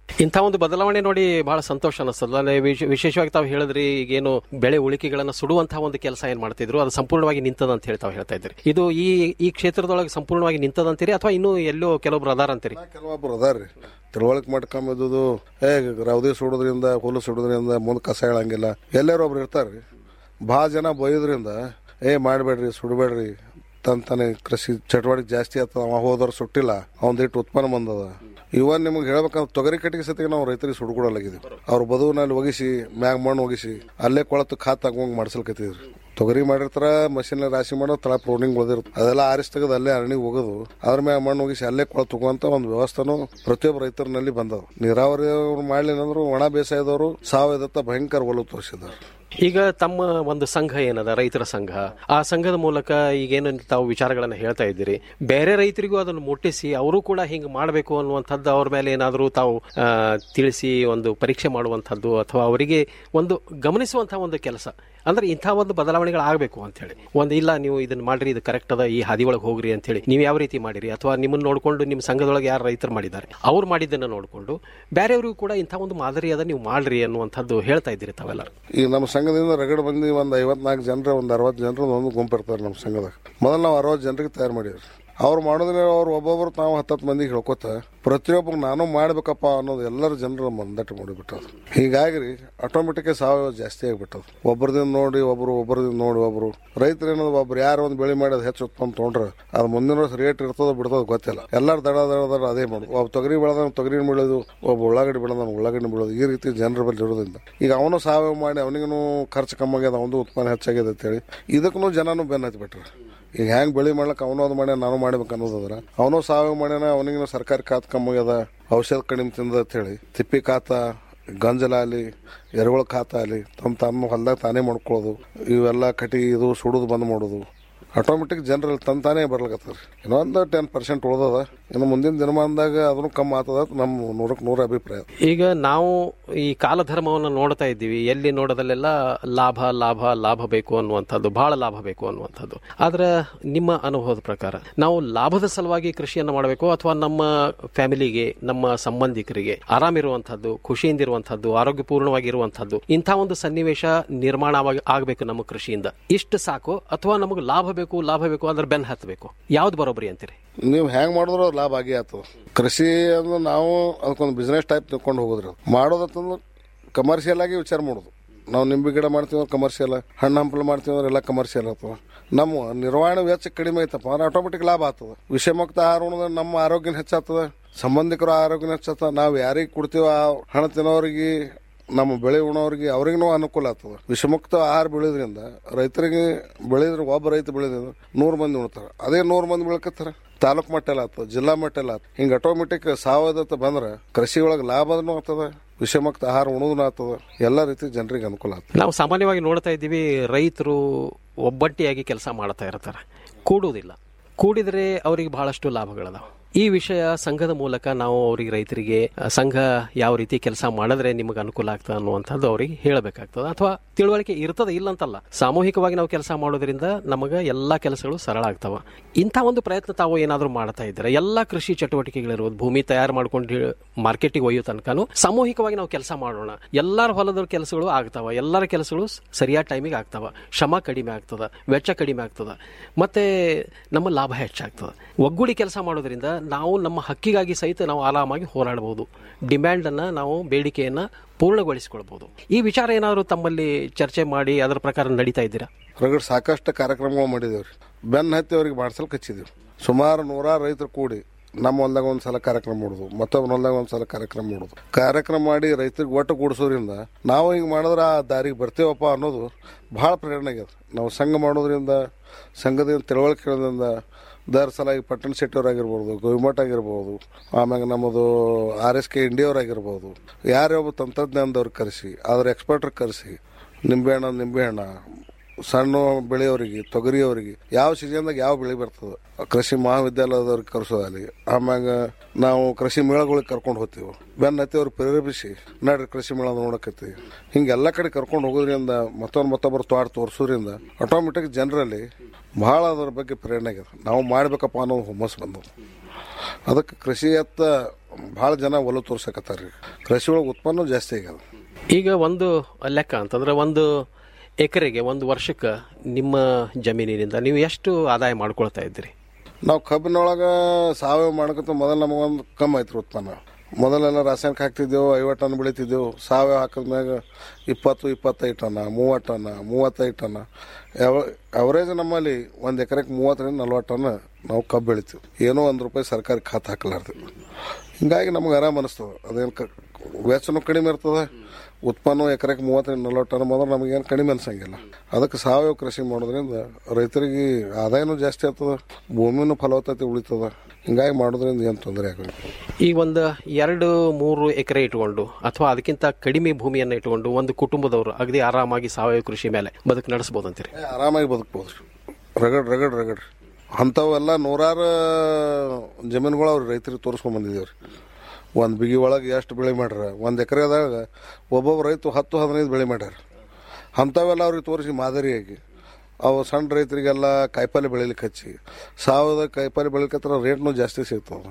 ಇಂಥ ಒಂದು ಬದಲಾವಣೆ ನೋಡಿ ಬಹಳ ಸಂತೋಷ ಅನಿಸ್ತದ ಅಂದ್ರೆ ವಿಶ್- ವಿಶೇಷವಾಗಿ ತಾವು ಹೇಳಿದ್ರಿ ಈಗೇನು ಬೆಳೆ ಉಳಿಕೆಗಳನ್ನ ಸುಡುವಂತಹ ಒಂದು ಕೆಲಸ ಏನ್ ಮಾಡ್ತಿದ್ರು ಅದು ಸಂಪೂರ್ಣವಾಗಿ ನಿಂತದ ಅಂತ ಹೇಳಿ ತಾವು ಹೇಳ್ತಾ ಇದ್ರಿ ಇದು ಈ ಈ ಕ್ಷೇತ್ರದೊಳಗೆ ಸಂಪೂರ್ಣವಾಗಿ ನಿಂತದ ಅಂತೀರಿ ಅಥವಾ ಇನ್ನೂ ಎಲ್ಲೋ ಕೆಲವೊಬ್ರು ಅದಾರ ಅಂತೀರಿ ಕೆಲವೊಬ್ರು ಅದಾರ್ರಿ ತಿಳುವಳಿಕೆ ಮಾಡ್ಕೊಂಬಿದ್ದು ಏ ರೌದಿ ಸುಡೋದ್ರಿಂದ ಹುಲ್ಲು ಸುಡೋದ್ರಿಂದ ಮುಂದೆ ಕಸ ಹೇಳಂಗಿಲ್ಲ ಎಲ್ಲಾರು ಒಬ್ರು ಇರ್ತಾರ್ರಿ ಭಾಳ ಜನ ಬೈಯೋದ್ರಿಂದ ಏ ಮಾಡಬೇಡ್ರಿ ಸುಡಬೇಡ್ರಿ ತನ್ ತಾನೇ ಕೃಷಿ ಚಟುವಟಿಕೆ ಜಾಸ್ತಿ ಆಗ್ತದ ಅವ ಹೋದವ್ರು ಸುಟ್ಟಿಲ್ಲ ಅವ್ನ ಇಟ್ಟು ಉತ್ಪನ್ನ ಬಂದದ ಇವನ್ ನಿಮ್ಗೆ ಹೇಳ್ಬೇಕಂದ್ರೆ ತೊಗರಿ ಕಟ್ಟಿಗೆ ಸತಿಗೆ ನಾವು ರೈತರಿಗೆ ಸುಡ್ಕೊಡಲಾಗಿದ್ದೀವಿ ಅವ್ರ ಬದುವಿನಲ್ಲಿ ಒಗಿಸಿ ಮ್ಯಾಗ ಮಣ್ಣು ಒಗಿಸಿ ಅಲ್ಲೇ ಕೊಳತು ಖಾತ್ ತಗೊಂಡ್ ಮಾಡ್ಸಲ್ಕತ್ತಿದ್ರಿ ತೊಗರಿ ಮಾಡಿರ್ತಾರ ಮಷಿನ್ ರಾಶಿ ಮಾಡೋ ತಳ ಪ್ರೋನಿಂಗ್ ಉಳಿದಿರುತ್ತೆ ಅದೆಲ್ಲ ಆರಿಸಿ ತೆಗೆದು ಅಲ್ಲೇ ಅರಣಿಗೆ ಹೋಗೋದು ಅದ್ರ ಮ್ಯಾಗ ಮಣ್ಣು ಹೋಗಿಸಿ ಅಲ್ಲೇ ಕೊಳ ತಗೋಂತ ಒಂದು ವ್ಯವಸ್ಥೆನೂ ಪ್ರತಿಯೊಬ್ಬ ರೈತರಲ್ಲಿ ಬಂದದ ನೀರಾವರಿ ಮಾಡ್ಲಿಲ್ಲ ಅಂದ್ರು ಒಣ ಬೇಸಾಯದವರು ಸಾವಯವದತ್ತ ಭಯಂಕರ ಒಲವು ತೋರಿಸಿದ್ದಾರೆ ಈಗ ತಮ್ಮ ಒಂದು ಸಂಘ ಏನದ ರೈತರ ಸಂಘ ಆ ಸಂಘದ ಮೂಲಕ ಈಗೇನು ತಾವು ವಿಚಾರಗಳನ್ನ ಹೇಳ್ತಾ ಇದ್ದೀರಿ ಬೇರೆ ರೈತರಿಗೂ ಅದನ್ನು ಮುಟ್ಟಿಸಿ ಅವರು ಕೂಡ ಹಿಂಗೆ ಮಾಡಬೇಕು ಅನ್ನುವಂಥದ್ದು ಅವ್ರ ಮೇಲೆ ಏನಾದರೂ ತಾವು ಆ, ತಿಳಿಸಿ ಒಂದು ಪರೀಕ್ಷೆ ಮಾಡುವಂಥದ್ದು ಅಥವಾ ಅವರಿಗೆ ಒಂದು ಗಮನಿಸುವಂತಹ ಒಂದು ಕೆಲಸ ಅಂದ್ರೆ ಇಂಥ ಒಂದು ಬದಲಾವಣೆಗಳು ಆಗಬೇಕು ಅಂತ ಹೇಳಿ ಒಂದು ಇಲ್ಲ ನೀವು ಇದನ್ನ ಮಾಡ್ರಿ ಇದು ಕರೆಕ್ಟ್ ಅದ ಈ ಹಾದಿ ಒಳಗೆ ಹೋಗ್ರಿ ಅಂತ ಹೇಳಿ ನೀವು ಯಾವ ರೀತಿ ಮಾಡಿರಿ ಅಥವಾ ನಿಮ್ಮನ್ನ ನೋಡ್ಕೊಂಡು ನಿಮ್ಮ ಸಂಘದೊಳಗೆ ಯಾರು ರೈತರು ಮಾಡಿದ್ದಾರೆ ಅವ್ರು ಮಾಡಿದ್ದನ್ನ ನೋಡಿಕೊಂಡು ಬೇರೆಯವ್ರಿಗೂ ಕೂಡ ಇಂಥ ಒಂದು ಮಾದರಿ ಅದ ನೀವು ಮಾಡ್ರಿ ಅನ್ನುವಂಥದ್ದು ಹೇಳ್ತಾ ಇದ್ದೀರಿ ತಾವೆಲ್ಲರೂ ಈಗ ನಮ್ಮ ಸಂಘದಿಂದ ರಗಡ್ ಬಂದು ಒಂದು ಐವತ್ನಾಲ್ಕು ಜನರ ಒಂದು ಅರವತ್ತು ಜನರ ಒಂದು ಗುಂಪು ಇರ್ತಾರೆ ನಮ್ಮ ಸಂಘದಾಗ ಮೊದಲು ನಾವು ಅರವತ್ತು ಜನರಿಗೆ ತಯಾರು ಮಾಡಿವ್ರಿ ಅವ್ರು ಮಾಡೋದ್ರೆ ಅವ್ರು ಒಬ್ಬೊಬ್ರು ತಾವು ಹತ್ತತ್ತು ಮಂದಿಗೆ ಹೇಳ್ಕೊತ ಪ್ರತಿಯೊಬ್ಬರು ನಾನು ಮಾಡ್ಬೇಕಪ್ಪ ಅನ್ನೋದು ಎಲ್ಲರ ಜನರ ಮಂದಟ್ಟು ಮಾಡಿಬಿಟ್ಟದು ಹೀಗಾಗಿ ರೀ ಆಟೋಮೆಟಿಕ್ ಸಾವಯವ ಜಾಸ್ತಿ ಆಗಿಬಿಟ್ಟದು ಒಬ್ಬರದಿಂದ ನೋಡಿ ಒಬ್ರು ಒಬ್ಬರದಿಂದ ನೋಡಿ ಒಬ್ರು ರೈತರು ಏನದು ಒಬ್ರು ಯಾರು ಒಂದು ಬೆಳೆ ಮಾಡೋದು ಹೆಚ್ಚು ಉತ್ಪನ್ನ ತೊಗೊಂಡ್ರೆ ಅದು ಮುಂದಿನ ವರ್ಷ ರೇಟ್ ಇರ್ತದೋ ಬಿಡ್ತದೋ ಗೊತ್ತಿಲ್ಲ ಎಲ್ಲರೂ ದಡ ದಡ ದಡ ಅದೇ ಮಾಡೋದು ಒಬ್ಬ ತೊಗರಿ ಬೆಳೆದ ತೊಗರಿ ಬೆಳೆದು ಒಬ್ಬ ಉಳ್ಳಾಗಡ್ಡಿ ಬೆಳೆದ ಉಳ್ಳಾಗಡ್ಡಿ ಬೆಳೆದು ಈ ರೀತಿ ಜನರ ಬಳಿ ಇರೋದ್ರಿಂದ ಈಗ ಅವನು ಸಾವಯವ ಮಾಡಿ ಅವನಿಗೂ ಖರ್ಚು ಕಮ್ಮಿ ಆಗ್ಯದ ಅವನು ಉತ್ಪನ್ನ ಹೆಚ್ಚಾಗ್ಯದ ಅಂತೇಳಿ ಇದಕ್ಕೂ ಜನನು ಬೆನ್ನ ಹತ್ಬಿಟ್ರು ಈಗ ಹೆಂಗ್ ಬೆಳೆ ಮಾಡ್ಲಕ್ಕ ಅವನು ಅದು ಮಾಡ್ಯಾನ ನಾನು ಮಾಡ್ಬೇಕು ಅನ್ನೋದದ್ರ ಅವನು ಸಾವಯವ ಮಾಡ್ಯಾನ ಅವನಿಗೂ ಸರ್ಕಾರಿ ಖಾತ್ ಕಮ್ಮಿ ಆಗ್ಯದ ಔಷಧ ಕಡಿಮೆ ತಿಂದ ಅಂತ ಹೇಳಿ ತಿಪ್ಪಿ ಖಾತ ಗಂಜಲ ಆಗಲಿ ಎರೆಹುಳ ಖಾತ ಆಗಲಿ ತಮ್ಮ ತಮ್ಮ ಹೊಲ್ದಾಗ ತಾನೇ ಮಾಡ್ಕೊಳ್ಳೋದು ಇವೆಲ್ಲ ಕಟಿ ಇದು ಸುಡೋದು ಬಂದ್ ಮಾಡೋದು ಆಟೋಮೆಟಿಕ್ ಜನರಲ್ಲಿ ತಂತಾನೇ ಬರ್ಲಕತ್ತದ ಇನ್ನೊಂದು ಟೆನ್ ಪರ್ಸೆಂಟ್ ಉಳ್ದದ ಇನ್ನು ಮುಂದಿನ ದಿನಮಾನದಾಗ ಅದನ್ನು ಕಮ್ಮಿ ಆಗ್ತದ ಅಂತ ನಮ್ಮ ನೂರಕ್ಕೆ ನೂರ ಅಭಿಪ್ರಾಯ ಈಗ ನಾವು ಈ ಕಾಲಧರ್ಮವನ್ನು ನೋಡ್ತಾ ಇದ್ದೀವಿ ಎಲ್ಲಿ ನೋಡೋದಲ್ಲೆಲ್ಲ ಲಾಭ ಲಾಭ ಲಾಭ ಬೇಕು ಅನ್ನುವಂಥದ್ದು ಬಹಳ ಲಾಭ ಬೇಕು ಅನ್ನುವಂಥದ್ದು ಆದ್ರೆ ನಿಮ್ಮ ಅನುಭವದ ಪ್ರಕಾರ ನಾವು ಲಾಭದ ಸಲುವಾಗಿ ಕೃಷಿಯನ್ನು ಮಾಡಬೇಕು ಅಥವಾ ನಮ್ಮ ಫ್ಯಾಮಿಲಿಗೆ ನಮ್ಮ ಸಂಬಂಧಿಕರಿಗೆ ಆರಾಮಿರುವಂಥದ್ದು ಖುಷಿಯಿಂದಿರುವಂಥದ್ದು ಆರೋಗ್ಯಪೂರ್ಣವಾಗಿರುವಂಥದ್ದು ಇಂಥ ಒಂದು ಸನ್ನಿವೇಶ ನಿರ್ಮಾಣ ಆಗಬೇಕು ನಮ್ಮ ಕೃಷಿಯಿಂದ ಇಷ್ಟು ಸಾಕು ಅಥವಾ ನಮಗೆ ಲಾಭ ಬೇಕು ಲಾಭ ಬೇಕು ಅಂದ್ರೆ ಬೆನ್ ಹತ್ತಬೇಕು ಯಾವ್ದು ಬರೋಬ್ಬರಿ ಅಂತೀರಿ ನೀವು ಹೆಂಗ್ ಮಾಡಿದ್ರು ಅದು ಲಾಭ ಆಗೇ ಆಗ್ತದ ಕೃಷಿ ಅಂದ್ರೆ ನಾವು ಅದಕ್ಕೊಂದು ಬಿಸ್ನೆಸ್ ಟೈಪ್ ತಿಳ್ಕೊಂಡು ಹೋಗೋದ್ರಿ ಅದು ಮಾಡೋದಂತಂದ್ರೆ ಕಮರ್ಷಿಯಲ್ ಆಗಿ ವಿಚಾರ ಮಾಡೋದು ನಾವು ನಿಂಬೆ ಗಿಡ ಮಾಡ್ತೀವಿ ಅಂದ್ರೆ ಕಮರ್ಷಿಯಲ್ ಹಣ್ಣು ಹಂಪಲು ಮಾಡ್ತೀವಿ ಅಂದ್ರೆ ಎಲ್ಲ ಕಮರ್ಷಿಯಲ್ ಆಗ್ತದೆ ನಮ್ಮ ನಿರ್ವಹಣೆ ವೆಚ್ಚ ಕಡಿಮೆ ಐತಪ್ಪ ಅಂದ್ರೆ ಆಟೋಮೆಟಿಕ್ ಲಾಭ ಆಗ್ತದೆ ವಿಷಮುಕ್ತ ಆಹಾರ ಉಣಿದ್ರೆ ನಮ್ಮ ಆರೋಗ್ಯನ ಹೆಚ್ಚಾಗ್ತದೆ ಸಂಬಂಧಿಕರ ಆರೋಗ್ಯನ ಹೆಚ್ಚಾಗ್ತದೆ ನಾವು ಯಾರಿಗೆ ಕೊಡ್ತೀವೋ ಆ ಹಣ ತಿನ್ನೋರಿಗೆ ನಮ್ಮ ಬೆಳೆ ಉಣೋರಿಗೆ ಅವ್ರಿಗೂ ಅನುಕೂಲ ಆಗ್ತದೆ ವಿಷಮುಕ್ತ ಆಹಾರ ಬೆಳೆಯೋದ್ರಿಂದ ರೈತರಿಗೆ ಬೆಳೆದ್ರೆ ಒಬ್ಬ ರೈತ ಬೆಳೆದ್ರಿಂದ ನೂರು ಮಂದಿ ಉಣ್ತಾರೆ ಅದೇ ನೂರು ಮಂದಿ ಬೆಳ್ಕತ್ತಾರೆ ತಾಲೂಕ್ ಮಟ್ಟಲ್ಲಿ ಆಗ್ತದೆ ಜಿಲ್ಲಾ ಮಟ್ಟಲ್ಲಿ ಆಗ್ತದೆ ಹಿಂಗೆ ಆಟೋಮೆಟಿಕ್ ಸಾವಯವದತ್ತ ಬಂದ್ರೆ ಕೃಷಿ ಒಳಗೆ ಲಾಭನೂ ಆಗ್ತದೆ ವಿಷಮುಕ್ತ ಆಹಾರ ಉಣೋದೂ ಆಗ್ತದೆ ಎಲ್ಲ ರೀತಿ ಜನರಿಗೆ ಅನುಕೂಲ ಆಗ್ತದೆ ನಾವು ಸಾಮಾನ್ಯವಾಗಿ ನೋಡ್ತಾ ಇದ್ದೀವಿ ರೈತರು ಒಬ್ಬಟ್ಟಿಯಾಗಿ ಕೆಲಸ ಮಾಡ್ತಾ ಇರ್ತಾರೆ ಕೂಡುವುದಿಲ್ಲ ಕೂಡಿದರೆ ಅವರಿಗೆ ಬಹಳಷ್ಟು ಲಾಭಗಳದಾವ ಈ ವಿಷಯ ಸಂಘದ ಮೂಲಕ ನಾವು ಅವರಿಗೆ ರೈತರಿಗೆ ಅಹ್, ಸಂಘ ಯಾವ ರೀತಿ ಕೆಲಸ ಮಾಡಿದ್ರೆ ನಿಮಗೆ ಅನುಕೂಲ ಆಗ್ತದೆ ಅನ್ನುವಂಥದ್ದು ಅವರಿಗೆ ಹೇಳಬೇಕಾಗ್ತದೆ ಅಥವಾ ತಿಳುವಳಿಕೆ ಇರ್ತದೆ ಇಲ್ಲ ಅಂತಲ್ಲ ಸಾಮೂಹಿಕವಾಗಿ ನಾವು ಕೆಲಸ ಮಾಡೋದ್ರಿಂದ ನಮಗೆ ಎಲ್ಲ ಕೆಲಸಗಳು ಸರಳ ಆಗ್ತಾವ ಇಂಥ ಒಂದು ಪ್ರಯತ್ನ ತಾವು ಏನಾದರೂ ಮಾಡ್ತಾ ಇದ್ದಾರೆ ಎಲ್ಲ ಕೃಷಿ ಚಟುವಟಿಕೆಗಳಿರ್ಬೋದು ಭೂಮಿ ತಯಾರು ಮಾಡ್ಕೊಂಡು ಮಾರ್ಕೆಟಿಗೆ ಒಯ್ಯೋ ತನಕನೂ ಸಾಮೂಹಿಕವಾಗಿ ನಾವು ಕೆಲಸ ಮಾಡೋಣ ಎಲ್ಲರ ಹೊಲದ ಕೆಲಸಗಳು ಆಗ್ತಾವ ಎಲ್ಲರ ಕೆಲಸಗಳು ಸರಿಯಾದ ಟೈಮಿಗೆ ಆಗ್ತಾವ ಶ್ರಮ ಕಡಿಮೆ ಆಗ್ತದ ವೆಚ್ಚ ಕಡಿಮೆ ಆಗ್ತದ ಮತ್ತೆ ನಮ್ಮ ಲಾಭ ಹೆಚ್ಚಾಗ್ತದೆ ಒಗ್ಗೂಡಿ ಕೆಲಸ ಮಾಡೋದ್ರಿಂದ ನಾವು ನಮ್ಮ ಹಕ್ಕಿಗಾಗಿ ಸಹಿತ ನಾವು ಆರಾಮಾಗಿ ಹೋರಾಡಬಹುದು ಡಿಮ್ಯಾಂಡ್ ಅನ್ನ ನಾವು ಬೇಡಿಕೆಯನ್ನ ಪೂರ್ಣಗೊಳಿಸಿಕೊಳ್ಬಹುದು ಈ ವಿಚಾರ ಏನಾದರೂ ತಮ್ಮಲ್ಲಿ ಚರ್ಚೆ ಮಾಡಿ ಅದರ ಪ್ರಕಾರ ನಡೀತಾ ಇದ್ದೀರಾ ಹೊರಗಡೆ ಸಾಕಷ್ಟು ಕಾರ್ಯಕ್ರಮಗಳು ಮಾಡಿದೇವ್ರಿ ಬೆನ್ನ ಹತ್ತಿ ಅವ್ರಿಗೆ ಮಾಡ್ಸಲ್ಕೆ ಹಚ್ಚಿದೇವು ಸುಮಾರು ನೂರಾರು ರೈತರು ಕೂಡಿ ನಮ್ಮ ಹೊಲ್ದಾಗ ಒಂದು ಸಲ ಕಾರ್ಯಕ್ರಮ ಮಾಡೋದು ಮತ್ತೊಬ್ಬನ ಹೊಲ್ದಾಗ ಒಂದು ಸಲ ಕಾರ್ಯಕ್ರಮ ಮಾಡೋದು ಕಾರ್ಯಕ್ರಮ ಮಾಡಿ ರೈತರಿಗೆ ಒಟ್ಟು ಕೂಡಿಸೋದ್ರಿಂದ ನಾವು ಹಿಂಗೆ ಮಾಡಿದ್ರೆ ಆ ದಾರಿಗೆ ಬರ್ತೇವಪ್ಪ ಅನ್ನೋದು ಭಾಳ ಪ್ರೇರಣೆ ಆಗ್ಯದ ನಾವು ಸಂಘ ಮಾಡೋದ್ರಿಂದ ಸಂಘದಿಂದ ತಿಳುವಳಿಕೆಗಳಿಂದ ದರ್ ಸಲ ಈಗ ಪಟ್ಟಣ ಶೆಟ್ಟಿಯವರಾಗಿರ್ಬೋದು ಗೋವಿಮಠ ಆಗಿರ್ಬೋದು ಆಮ್ಯಾಗ ನಮ್ಮದು ಆರ್ ಎಸ್ ಕೆ ಇಂಡಿಯವ್ರಾಗಿರ್ಬೋದು ಯಾರೇ ಒಬ್ಬ ತಂತ್ರಜ್ಞಾನದವ್ರು ಕರೆಸಿ ಅದ್ರ ಎಕ್ಸ್ಪರ್ಟ್ರ್ ಕರೆಸಿ ನಿಂಬೆಹಣ್ಣ ನಿಂಬೆಹಣ್ಣ ಸಣ್ಣ ಬೆಳೆಯವರಿಗೆ ತೊಗರಿಯವರಿಗೆ ಯಾವ ಸೀಸನ್ದಾಗ ಯಾವ ಬೆಳೆ ಬರ್ತದೆ ಕೃಷಿ ಮಹಾವಿದ್ಯಾಲಯದವ್ರಿಗೆ ಕರೆಸೋದಲ್ಲಿ ಆಮ್ಯಾಗ ನಾವು ಕೃಷಿ ಮೇಳಗಳಿಗೆ ಕರ್ಕೊಂಡು ಹೋಗ್ತೀವಿ ಬೆನ್ನ ಹತ್ತಿ ಅವ್ರಿಗೆ ಪ್ರೇರೇಪಿಸಿ ನಡ್ರಿ ಕೃಷಿ ಮೇಳ ನೋಡಕತ್ತೀವಿ ಹಿಂಗೆಲ್ಲ ಕಡೆ ಕರ್ಕೊಂಡು ಹೋಗೋದ್ರಿಂದ ಮತ್ತೊಂದು ಮತ್ತೊಬ್ಬರು ತೋಟ ತೋರಿಸೋದ್ರಿಂದ ಆಟೋಮೆಟಿಕ್ ಜನರಲ್ಲಿ ಭಾಳ ಅದರ ಬಗ್ಗೆ ಪ್ರೇರಣೆ ಆಗ್ಯದ ನಾವು ಮಾಡ್ಬೇಕಪ್ಪ ಅನ್ನೋ ಹುಮ್ಮಸ್ ಬಂದವು ಅದಕ್ಕೆ ಕೃಷಿಯತ್ತ ಭಾಳ ಜನ ಒಲವು ತೋರ್ಸಕತ್ತಾರ ಕೃಷಿ ಒಳಗೆ ಉತ್ಪನ್ನ ಜಾಸ್ತಿ ಆಗ್ಯದ ಈಗ ಒಂದು ಲೆಕ್ಕ ಅಂತಂದ್ರೆ ಒಂದು ಎಕರೆಗೆ ಒಂದು ವರ್ಷಕ್ಕೆ ನಿಮ್ಮ ಜಮೀನಿನಿಂದ ನೀವು ಎಷ್ಟು ಆದಾಯ ಮಾಡ್ಕೊಳ್ತಾ ಇದ್ದೀರಿ ನಾವು ಕಬ್ಬಿನೊಳಗೆ ಸಾವಯವ ಮಾಡ್ಕೊತ ಮೊದಲು ನಮಗೊಂದು ಕಮ್ಮಿ ಐತ್ರಿ ಉತ್ಪನ್ನ ಮೊದಲೆಲ್ಲ ರಾಸಾಯನಿಕ ಹಾಕ್ತಿದ್ದೆವು ಐವತ್ತು ಟನ್ ಬೆಳಿತಿದ್ದೆವು ಸಾವಯವ ಹಾಕಿದ್ಮ್ಯಾಗ ಇಪ್ಪತ್ತು ಇಪ್ಪತ್ತೈದು ಟನ್ನ ಮೂವತ್ತು ಟನ್ನ ಮೂವತ್ತೈದು ಟನ್ನ ಯಾವ ಅವರೇಜ್ ನಮ್ಮಲ್ಲಿ ಒಂದು ಎಕರೆಗೆ ಮೂವತ್ತರಿಂದ ನಲ್ವತ್ತು ಟನ್ ನಾವು ಕಬ್ಬು ಬೆಳಿತೀವಿ ಏನೋ ಒಂದು ರೂಪಾಯಿ ಸರ್ಕಾರಿ ಖಾತೆ ಹಾಕಲಾರ್ದು ಹಿಂಗಾಗಿ ನಮ್ಗೆ ಆರಾಮ್ ಅನಿಸ್ತದೆ ಅದೇನು ಕ ವೆಚ್ಚನೂ ಕಡಿಮೆ ಇರ್ತದೆ ಉತ್ಪನ್ನ ಎಕರೆಗೆ ಮೂವತ್ತರಿಂದ ನಲ್ವತ್ತು ಟನ್ ಮೊದಲು ನಮಗೇನು ಕಡಿಮೆ ಅನ್ಸಂಗಿಲ್ಲ ಅದಕ್ಕೆ ಸಾವಯವ ಕೃಷಿ ಮಾಡೋದ್ರಿಂದ ರೈತರಿಗೆ ಆದಾಯನೂ ಜಾಸ್ತಿ ಆಗ್ತದೆ ಭೂಮಿನೂ ಫಲವತ್ತತೆ ಉಳಿತದ ಹಿಂಗಾಗಿ ಮಾಡೋದ್ರಿಂದ ಏನು ತೊಂದರೆ ಆಗೋಲ್ಲ ಈ ಒಂದು ಎರಡು ಮೂರು ಎಕರೆ ಇಟ್ಕೊಂಡು ಅಥವಾ ಅದಕ್ಕಿಂತ ಕಡಿಮೆ ಭೂಮಿಯನ್ನು ಇಟ್ಕೊಂಡು ಒಂದು ಕುಟುಂಬದವರು ಅಗದಿ ಆರಾಮಾಗಿ ಸಾವಯವ ಕೃಷಿ ಮೇಲೆ ಬದುಕು ನಡೆಸಬಹುದು ಅಂತೀರಿ ಆರಾಮಾಗಿ ಬದುಕ್ಬೋದು ರಗಡ್ ರಗಡ್ ರಗಡ್ ಅಂಥವೆಲ್ಲ ನೂರಾರು ಜಮೀನುಗಳು ಅವ್ರು ರೈತರಿಗೆ ತೋರಿಸ್ಕೊಂಡ್ ಬಂದಿದ್ದೇವೆ ರೀ ಒಂದು ಬಿಗಿ ಒಳಗೆ ಎಷ್ಟು ಬೆಳೆ ಮಾಡ್ಯಾರ ಒಂದು ಎಕರೆದಾಗ ಒಬ್ಬೊಬ್ಬ ರೈತ ಹತ್ತು ಹದಿನೈದು ಬೆಳೆ ಮಾಡ್ಯಾರ ಅಂಥವೆಲ್ಲ ಅವ್ರಿಗೆ ತೋರಿಸಿ ಮಾದರಿಯಾಗಿ ಅವು ಸಣ್ಣ ರೈತರಿಗೆಲ್ಲ ಕಾಯಿಪಲ್ಲೆ ಬೆಳಿಲಿಕ್ಕೆ ಹಚ್ಚಿ ಸಾವಯವ ಕಾಯಿಪಲ್ಲೆ ಬೆಳಿಲಿಕ್ಕೆ ರೇಟ್ನು ಜಾಸ್ತಿ ಸಿಗ್ತವೆ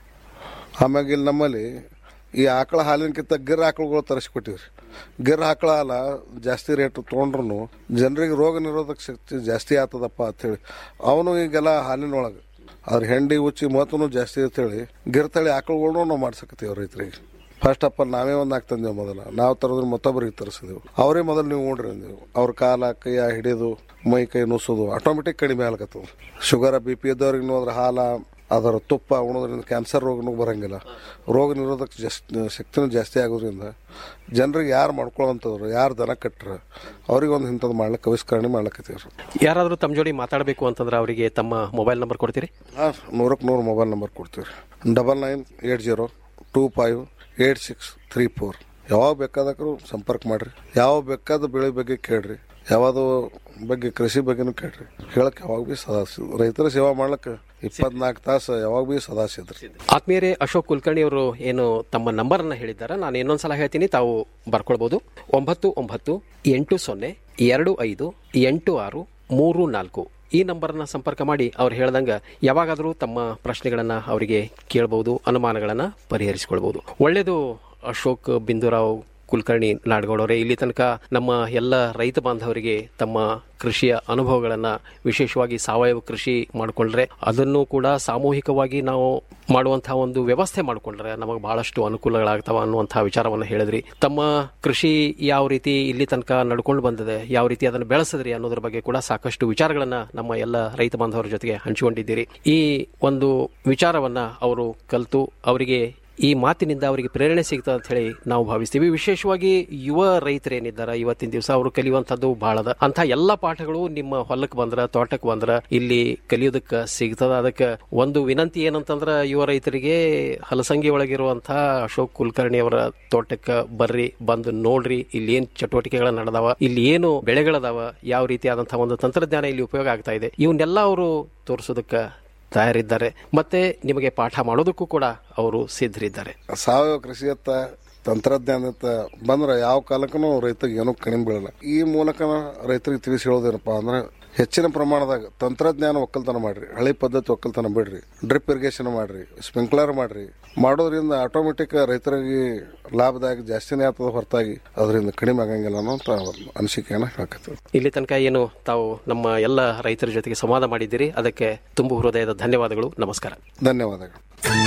ಆಮ್ಯಾಗ ಇಲ್ಲಿ ನಮ್ಮಲ್ಲಿ ಈ ಆಕಳ ಹಾಲಿನಕ್ಕಿಂತ ಗಿರ್ ಆಕಳುಗಳು ತರಿಸ್ಕೊಟ್ಟಿವ್ರಿ ಗಿರ್ ಆಕಳ ಹಾಲ ಜಾಸ್ತಿ ರೇಟ್ ತೊಗೊಂಡ್ರು ಜನರಿಗೆ ರೋಗ ನಿರೋಧಕ ಶಕ್ತಿ ಜಾಸ್ತಿ ಆಗ್ತದಪ್ಪ ಅಂತೇಳಿ ಅವನು ಈಗೆಲ್ಲ ಹಾಲಿನೊಳಗೆ ಅದ್ರ ಹೆಂಡಿ ಉಚ್ಚಿ ಮಹತ್ವನು ಜಾಸ್ತಿ ಅಂತೇಳಿ ಗಿರ್ತಳಿ ಆಕಳುಗಳನ್ನು ನಾವು ಮಾಡ್ಸಕತ್ತೀವಿ ರೈತರಿಗೆ ಫಸ್ಟ್ ಆಫ್ ಆಲ್ ನಾವೇ ಒಂದು ಹಾಕ್ತಂದೇವು ಮೊದಲ ನಾವು ತರೋದ್ರ ಮತ್ತೊಬ್ಬರಿಗೆ ತರಿಸಿದೆವು ಅವರೇ ಮೊದಲು ನೀವು ನೋಡ್ರಿ ಅಂದೆವು ಅವ್ರ ಕಾಲ ಕೈಯ ಹಿಡಿದು ಮೈ ಕೈ ನುಸೋದು ಆಟೋಮೆಟಿಕ್ ಕಡಿಮೆ ಆಗ್ಲತ್ತದ ಶುಗರ್ ಬಿ ಪಿ ಇದ್ದವ್ರಿಗೆ ನೋಡಿದ್ರೆ ಹಾಲ ಅದರ ತುಪ್ಪ ಉಣೋದ್ರಿಂದ ಕ್ಯಾನ್ಸರ್ ರೋಗನೂ ಬರಂಗಿಲ್ಲ ರೋಗ ನಿರೋಧಕ ಜಾಸ್ತಿ ಶಕ್ತಿನೂ ಜಾಸ್ತಿ ಆಗೋದ್ರಿಂದ ಜನರಿಗೆ ಯಾರು ಮಾಡ್ಕೊಳ್ಳೋವಂಥವ್ರು ಯಾರು ದನ ಕಟ್ಟರು ಅವ್ರಿಗೆ ಒಂದು ಇಂಥದ್ದು ಮಾಡ್ಲಿಕ್ಕೆ ಆವಿಷ್ಕರಣೆ ಮಾಡ್ಲಕತ್ತೀವ್ರಿ ಯಾರಾದರೂ ತಮ್ಮ ಜೋಡಿ ಮಾತಾಡಬೇಕು ಅಂತಂದ್ರೆ ಅವರಿಗೆ ತಮ್ಮ ಮೊಬೈಲ್ ನಂಬರ್ ಕೊಡ್ತೀರಿ ಹಾಂ ನೂರಕ್ಕೆ ನೂರು ಮೊಬೈಲ್ ನಂಬರ್ ಕೊಡ್ತೀವಿ double nine eight zero two five eight six three four ಯಾವಾಗ ಬೇಕಾದರೂ ಸಂಪರ್ಕ ಮಾಡ್ರಿ ಯಾವ ಬೇಕಾದ ಬೆಳೆ ಬಗ್ಗೆ ಕೇಳ್ರಿ ಯಾವುದು ಬಗ್ಗೆ ಕೃಷಿ ಬಗ್ಗೆನೂ ಕೇಳ್ರಿ ಹೇಳಕ್ಕೆ ಯಾವಾಗ ಭೀ ಸದಾ ಸಿದ್ಧ. ರೈತರ ಸೇವಾ ಮಾಡ್ಲಿಕ್ಕೆ ಇಪ್ಪತ್ನಾಲ್ಕು ತಾಸು ಯಾವಾಗ ಭೀ ಸದಾ ಸಿದ್ರಿ ಆತ್ಮೀಯರೇ ಅಶೋಕ್ ಕುಲಕರ್ಣಿ ಅವರು ಏನು ತಮ್ಮ ನಂಬರ್ ಅನ್ನ ಹೇಳಿದ್ದಾರೆ ನಾನು ಇನ್ನೊಂದ್ಸಲ ಹೇಳ್ತೀನಿ ತಾವು ಬರ್ಕೊಳ್ಬಹುದು ಒಂಬತ್ತು ಒಂಬತ್ತು ಎಂಟು ಸೊನ್ನೆ ಎರಡು ಐದು ಎಂಟು ಆರು ಮೂರು ನಾಲ್ಕು ಈ ನಂಬರ್ನ ಸಂಪರ್ಕ ಮಾಡಿ ಅವ್ರು ಹೇಳ್ದಂಗ ಯಾವಾಗಾದರೂ ತಮ್ಮ ಪ್ರಶ್ನೆಗಳನ್ನ ಅವರಿಗೆ ಕೇಳಬಹುದು ಅನುಮಾನಗಳನ್ನ ಪರಿಹರಿಸಿಕೊಳ್ಬಹುದು ಒಳ್ಳೆಯದು ಅಶೋಕ್ ಬಿಂದುರಾವ್ ಕುಲಕರ್ಣಿ ನಾಡಗೌಡವರೇ ಇಲ್ಲಿ ತನಕ ನಮ್ಮ ಎಲ್ಲ ರೈತ ಬಾಂಧವರಿಗೆ ತಮ್ಮ ಕೃಷಿಯ ಅನುಭವಗಳನ್ನ ವಿಶೇಷವಾಗಿ ಸಾವಯವ ಕೃಷಿ ಮಾಡಿಕೊಂಡ್ರೆ ಅದನ್ನು ಕೂಡ ಸಾಮೂಹಿಕವಾಗಿ ನಾವು ಮಾಡುವಂತಹ ಒಂದು ವ್ಯವಸ್ಥೆ ಮಾಡಿಕೊಂಡ್ರೆ ನಮಗೆ ಬಹಳಷ್ಟು ಅನುಕೂಲಗಳಾಗ್ತಾವ ಅನ್ನುವಂತಹ ವಿಚಾರವನ್ನು ಹೇಳಿದ್ರಿ ತಮ್ಮ ಕೃಷಿ ಯಾವ ರೀತಿ ಇಲ್ಲಿ ತನಕ ನಡ್ಕೊಂಡು ಬಂದಿದೆ ಯಾವ ರೀತಿ ಅದನ್ನು ಬೆಳೆಸಿದ್ರಿ ಅನ್ನೋದ್ರ ಬಗ್ಗೆ ಕೂಡ ಸಾಕಷ್ಟು ವಿಚಾರಗಳನ್ನ ನಮ್ಮ ಎಲ್ಲ ರೈತ ಬಾಂಧವರ ಜೊತೆಗೆ ಹಂಚಿಕೊಂಡಿದ್ದೀರಿ ಈ ಒಂದು ವಿಚಾರವನ್ನ ಅವರು ಕಲಿತು ಅವರಿಗೆ ಈ ಮಾತಿನಿಂದ ಅವರಿಗೆ ಪ್ರೇರಣೆ ಸಿಗ್ತದೆ ಅಂತ ಹೇಳಿ ನಾವು ಭಾವಿಸ್ತೀವಿ ವಿಶೇಷವಾಗಿ ಯುವ ರೈತರೇನಿದ್ದಾರೆ ಇವತ್ತಿನ ದಿವಸ ಅವರು ಕಲಿಯುವಂಥದ್ದು ಬಹಳದ ಅಂತ ಎಲ್ಲ ಪಾಠಗಳು ನಿಮ್ಮ ಹೊಲಕ್ಕೆ ಬಂದ್ರ ತೋಟಕ್ಕೆ ಬಂದ್ರ ಇಲ್ಲಿ ಕಲಿಯೋದಕ್ಕೆ ಸಿಗ್ತದ ಅದಕ್ಕೆ ಒಂದು ವಿನಂತಿ ಏನಂತಂದ್ರ ಯುವ ರೈತರಿಗೆ ಹಲಸಂಗಿ ಒಳಗಿರುವಂತಹ ಅಶೋಕ್ ಕುಲಕರ್ಣಿ ಅವರ ತೋಟಕ್ಕೆ ಬರ್ರಿ ಬಂದು ನೋಡ್ರಿ ಇಲ್ಲಿ ಏನ್ ಚಟುವಟಿಕೆಗಳ ನಡೆದಾವ ಇಲ್ಲಿ ಏನು ಬೆಳೆಗಳದಾವ ಯಾವ ರೀತಿಯಾದಂತಹ ಒಂದು ತಂತ್ರಜ್ಞಾನ ಇಲ್ಲಿ ಉಪಯೋಗ ಆಗ್ತಾ ಇದೆ ಇವನ್ನೆಲ್ಲ ಅವರು ತೋರಿಸೋದಕ್ಕೆ ತಯಾರಿದ್ದಾರೆ ಮತ್ತೆ ನಿಮಗೆ ಪಾಠ ಮಾಡೋದಕ್ಕೂ ಕೂಡ ಅವರು ಸಿದ್ಧರಿದ್ದಾರೆ ಸಾವಯವ ಕೃಷಿಯತ್ತ ತಂತ್ರಜ್ಞಾನದತ್ತ ಬಂದ್ರೆ ಯಾವ ಕಾಲಕ್ಕೂ ರೈತರಿಗೆ ಏನೂ ಕಡಿಮೆ ಬೀಳಲ್ಲ ಈ ಮೂಲಕ ರೈತರಿಗೆ ತಿಳಿಸಿ ಹೇಳೋದೇನಪ್ಪ ಅಂದ್ರೆ ಹೆಚ್ಚಿನ ಪ್ರಮಾಣದಾಗ ತಂತ್ರಜ್ಞಾನ ಒಕ್ಕಲ್ತನ ಮಾಡ್ರಿ ಹಳೆ ಪದ್ಧತಿ ಒಕ್ಕಲ್ತನ ಬಿಡ್ರಿ ಡ್ರಿಪ್ ಇರಿಗೇಷನ್ ಮಾಡ್ರಿ ಸ್ಪ್ರಿಂಕ್ಲರ್ ಮಾಡ್ರಿ ಮಾಡೋದ್ರಿಂದ ಆಟೋಮೆಟಿಕ್ ರೈತರಿಗೆ ಲಾಭದಾಯಕ ಜಾಸ್ತಿನೇ ಆಗ್ತದ ಹೊರತಾಗಿ ಅದರಿಂದ ಕಡಿಮೆ ಆಗಂಗಿಲ್ಲ ಅನ್ನೋ ಅನಿಸಿಕೆಯನ್ನು ಹೇಳಕತ್ತೀವಿ ಇಲ್ಲಿ ತನಕ ಏನು ತಾವು ನಮ್ಮ ಎಲ್ಲ ರೈತರ ಜೊತೆಗೆ ಸಂವಾದ ಮಾಡಿದ್ದೀರಿ ಅದಕ್ಕೆ ತುಂಬು ಹೃದಯದ ಧನ್ಯವಾದಗಳು ನಮಸ್ಕಾರ ಧನ್ಯವಾದಗಳು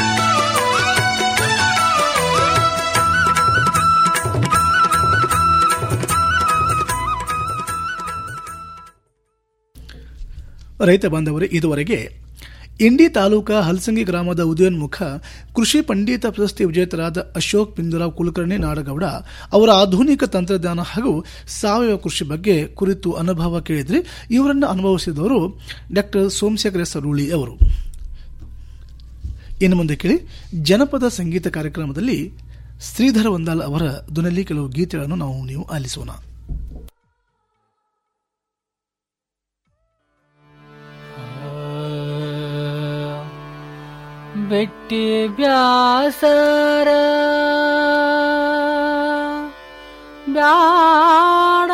ರೈತ ಬಾಂಧವರೇ ಇದುವರೆಗೆ ಇಂಡಿ ತಾಲೂಕಾ ಹಲಸಂಗಿ ಗ್ರಾಮದ ಉದಯೋನ್ಮುಖ ಕೃಷಿ ಪಂಡಿತ ಪ್ರಶಸ್ತಿ ವಿಜೇತರಾದ ಅಶೋಕ್ ಬಿಂದುರಾವ್ ಕುಲಕರ್ಣಿ ನಾಡಗೌಡ ಅವರ ಆಧುನಿಕ ತಂತ್ರಜ್ಞಾನ ಹಾಗೂ ಸಾವಯವ ಕೃಷಿ ಬಗ್ಗೆ ಕುರಿತು ಅನುಭವ ಕೇಳಿದ್ರೆ ಇವರನ್ನು ಅನುಭವಿಸಿದವರು ಡಾಕ್ಟರ್ ಸೋಮಶೇಖರ ಸರೂಳಿ ಅವರು ಇನ್ನು ಮುಂದೆ ಕೇಳಿ ಜನಪದ ಸಂಗೀತ ಕಾರ್ಯಕ್ರಮದಲ್ಲಿ ಶ್ರೀಧರ ವಂದಾಲ್ ಅವರ ಧ್ವನಿಯಲ್ಲಿ ಕೆಲವು ಗೀತೆಗಳನ್ನು ನಾವು ನೀವು ಆಲಿಸೋಣ ಬೆಟ್ಟಿ ಬ್ಯಾಸರ ಬ್ಯಾಡ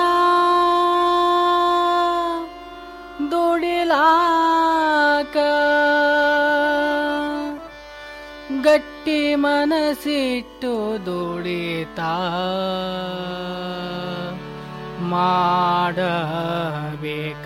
ದುಡಿಲಾಕ ಗಟ್ಟಿ ಮನಸ್ಸಿಟ್ಟು ದುಡಿತ ಮಾಡಬೇಕ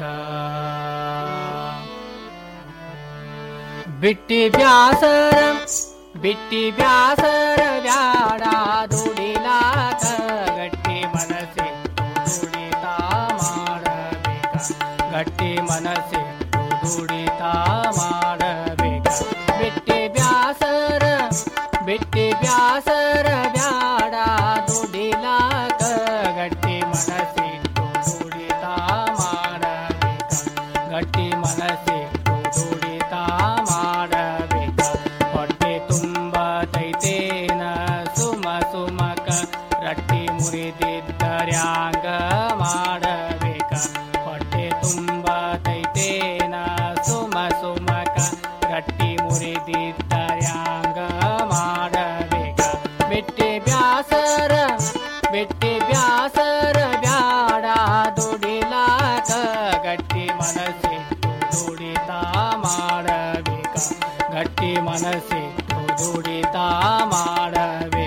ಬಿಟ್ಟಿ ಬ್ಯಾಸರ ಬಿಟ್ಟಿ ಬ್ಯಾಸರ ಬ್ಯಾಡ ದುಡಿಲಾಕ ಗಟ್ಟಿ ಮನಸ್ಸಿಟ್ಟು ದುಡಿತ ಮಾಡಬೇಕ ಗಟ್ಟಿ ಮನಸ್ಸಿಟ್ಟು ದುಡಿತ ಮಾಡಬೇಕ ಬಿಟ್ಟಿ ಬ್ಯಾಸರ ಬಿಟ್ಟಿ ಬ್ಯಾಸರ ಬ್ಯಾಡ ದುಡಿಲಾಕ ಗಟ್ಟಿ ಮನಸ್ಸಿಟ್ಟು ದುಡಿತ ಮಾಡಬೇಕ ಗಟ್ಟಿ ಮನಸ್ಸಿಟ್ಟು ದುಡಿತ ಮಾಡಬೇಕ ಹೊಟ್ಟೆ ತುಂಬ ತೈತೇನ ಸುಮ ಸುಮಕ ರಟ್ಟಿ ಮುರಿದಿದ್ದರ್ಯಾಂಗ ಮಾಡಬೇಕ ಹೊಟ್ಟೆ ತುಂಬ ತೈತೇನ ಸುಮ ಸುಮಕ ಗಟ್ಟಿ ಮುರಿದಿದ್ದರ್ಯಾಂಗ ಮಾಡಬೇಕ ಬಿಟ್ಟಿ ಬ್ಯಾಸರ ಬಿಟ್ಟಿ ಬ್ಯಾಸರ ಬ್ಯಾಡ ದುಡಿಲಾಕ ಗಟ್ಟಿ ಮನಸ್ಸಿಟ್ಟು ದುಡಿತ ಮಾಡಬೇಕ ಗಟ್ಟಿ ಮನಸ್ಸಿಟ್ಟು ದುಡಿತ ಮಾಡಬೇಕ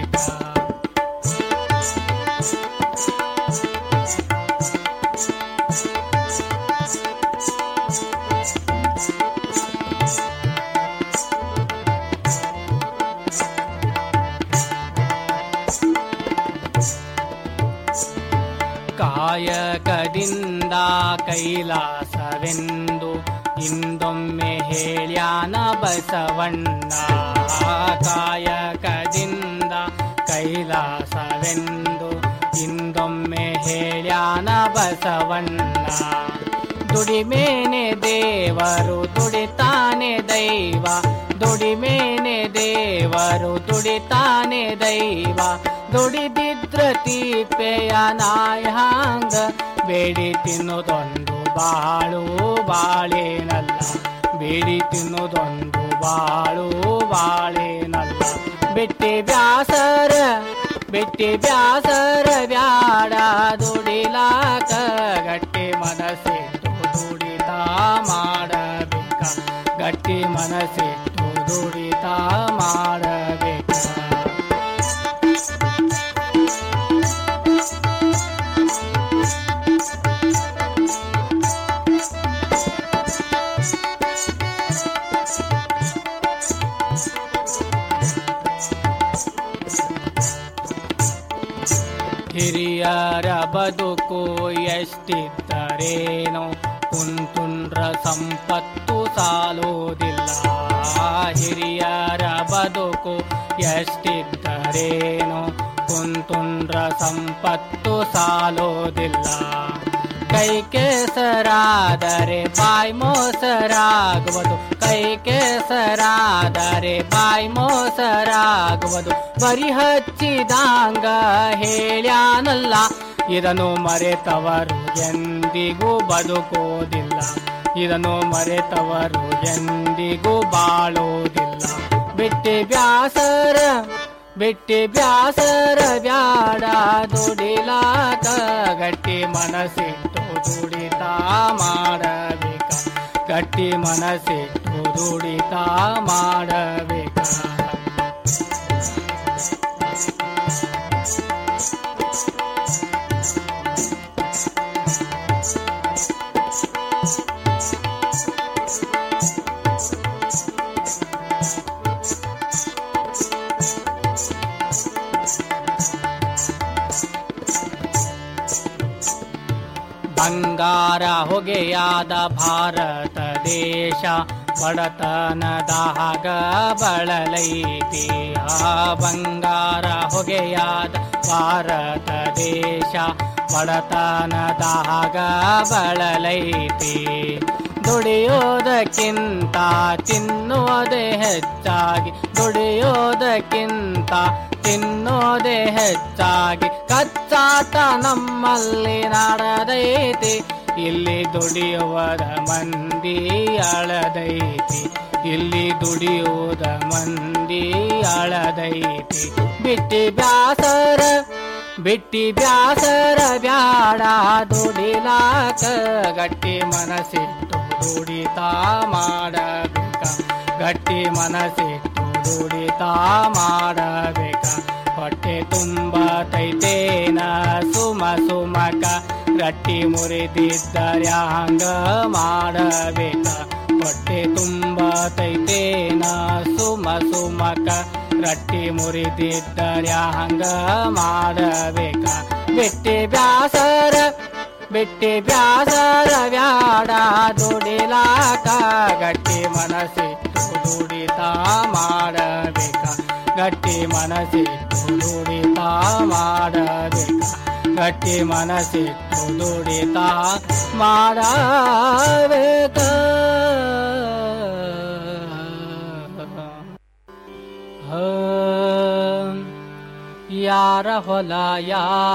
ಕಾಯಕದಿಂದ ಕೈಲಾಸವೆಂದು ಇಂದೊಮ್ಮೆ ಹೇಳ್ಯಾನ ಬಸವಣ್ಣ ಕಾಯಕದಿಂದ ಕೈಲಾಸವೆಂದು ಇಂದೊಮ್ಮೆ ಹೇಳ್ಯಾನ ಬಸವಣ್ಣ ದುಡಿಮೇನೆ ದೇವರು ದುಡಿತಾನೆ ದೈವ ದುಡಿಮೇನೆ ದೇವರು ದುಡಿತಾನೆ ದೈವ ದುಡಿದಿದ್ರ ತೀಪೆಯ ನಾಯಾಂಗ ಬೇಡಿ ತಿನ್ನೋದೊಂದು ಬಾಳು ಬಾಳೇನಲ್ಲ ಬೇಡಿ ತಿನ್ನೋದೊಂದು ಬಾಳು ಬಾಳೇನಲ್ಲ ಬಿಟ್ಟಿ ಬ್ಯಾಸರ ಬಿಟ್ಟಿ ಬ್ಯಾಸರ ಬ್ಯಾಡ ದುಡಿಲಾಕ ಗಟ್ಟಿ ಮನಸ್ಸಿಟ್ಟು ದುಡಿತ ಮಾಡಬೇಕ ಗಟ್ಟಿ ಮನಸ್ಸಿಟ್ಟು ದುಡಿತ ಮಾಡಬೇಕ ಹಿರಿಯರ ಬದುಕು ಎಷ್ಟಿದ್ದರೇನೋ ಕುಂತುಂಡ್ರ ಸಂಪತ್ತು ಸಾಲೋದಿಲ್ಲ ಹಿರಿಯರ ಬದುಕು ಎಷ್ಟಿದ್ದರೇನೋ ಕುಂತುಂಡ್ರ ಸಂಪತ್ತು ಸಾಲೋದಿಲ್ಲ ಕೈ ಕೆಸರಾದರೆ ಬಾಯಿ ಮೋಸರಾಗುವುದು ಕೈ ಕೆಸರಾದರೆ ಬಾಯಿ ಮೋಸರಾಗುವುದು ಬರಿ ಹಚ್ಚಿದಾಂಗ ಹೇಳ್ಯಾನಲ್ಲ ಇದನ್ನು ಮರೆತವರು ಎಂದಿಗೂ ಬದುಕೋದಿಲ್ಲ ಇದನ್ನು ಮರೆತವರು ಎಂದಿಗೂ ಬಾಳೋದಿಲ್ಲ ಬಿಟ್ಟಿ ಬ್ಯಾಸರ ಬಿಟ್ಟಿ ಬ್ಯಾಸರ ಬ್ಯಾಡ ದುಡಿಲಾಕ ಗಟ್ಟಿ ಮನಸ್ಸಿಟ್ಟು ದುಡಿತ ಮಾಡಬೇಕ ಗಟ್ಟಿ ಮನಸ್ಸಿಟ್ಟು ದುಡಿತ ಮಾಡಬೇಕ ಬಂಗಾರ ಹೊಗೆಯಾದ ಭಾರತ ದೇಶ ಬಡತನದಾಗ ಬಳಲೈತಿ ಆ ಬಂಗಾರ ಹೊಗೆಯಾದ ಭಾರತ ದೇಶ ಬಡತನದಾಗ ಬಳಲೈತಿ ದುಡಿಯೋದಕ್ಕಿಂತ ತಿನ್ನುವುದೇ ಹೆಚ್ಚಾಗಿ ದುಡಿಯೋದಕ್ಕಿಂತ ತಿನ್ನೋದೇ ಹೆಚ್ಚಾಗಿ ಕಚ್ಚಾಟ ನಮ್ಮಲ್ಲಿ ನಡೆದೈತಿ ಇಲ್ಲಿ ದುಡಿಯುವದ ಮಂದಿ ಅಳದೈತಿ ಇಲ್ಲಿ ದುಡಿಯುವುದ ಮಂದಿ ಅಳದೈತಿ ಬಿಟ್ಟಿ ಬ್ಯಾಸರ ಬಿಟ್ಟಿ ಬ್ಯಾಸರ ಬ್ಯಾಡ ದುಡಿಲಾಕ ಗಟ್ಟಿ ಮನಸ್ಸಿಟ್ಟು ದುಡಿತಾ ಮಾಡಬೇಕ ಗಟ್ಟಿ ಮನಸ್ಸಿಟ್ಟು ದುಡಿತ ಮಾಡಬೇಕ ಹೊಟ್ಟೆ ತುಂಬ ತೈತೇನ ಸುಮ ಸುಮಕ ರಟ್ಟಿ ಮುರಿದಿದ್ದರೆ ಹಂಗ ಮಾಡಬೇಕ ಹೊಟ್ಟೆ ತುಂಬ ತೈತೇನ ಸುಮ ಸುಮಕ ರಟ್ಟಿ ಮುರಿದಿದ್ದರೆ ಹಂಗ ಮಾಡಬೇಕ ಬಿಟ್ಟಿ ಬ್ಯಾಸರ ಬಿಟ್ಟಿ ಬ್ಯಾಸರ ವ್ಯಾಡ ದುಡಿಲಾಕ ಗಟ್ಟಿ ಮನಸ್ಸಿಟ್ಟು ದುಡಿತ ಮಾಡಬೇಕ ಗಟ್ಟಿ ಮನಸ್ಸಿಟ್ಟು ದುಡಿತ ಮಾಡಬೇಕ ಗಟ್ಟಿ ಮನಸ್ಸಿಟ್ಟು ದುಡಿತ ಮಾಡಬೇಕ ಯಾರ ಹೊಲ ಯಾ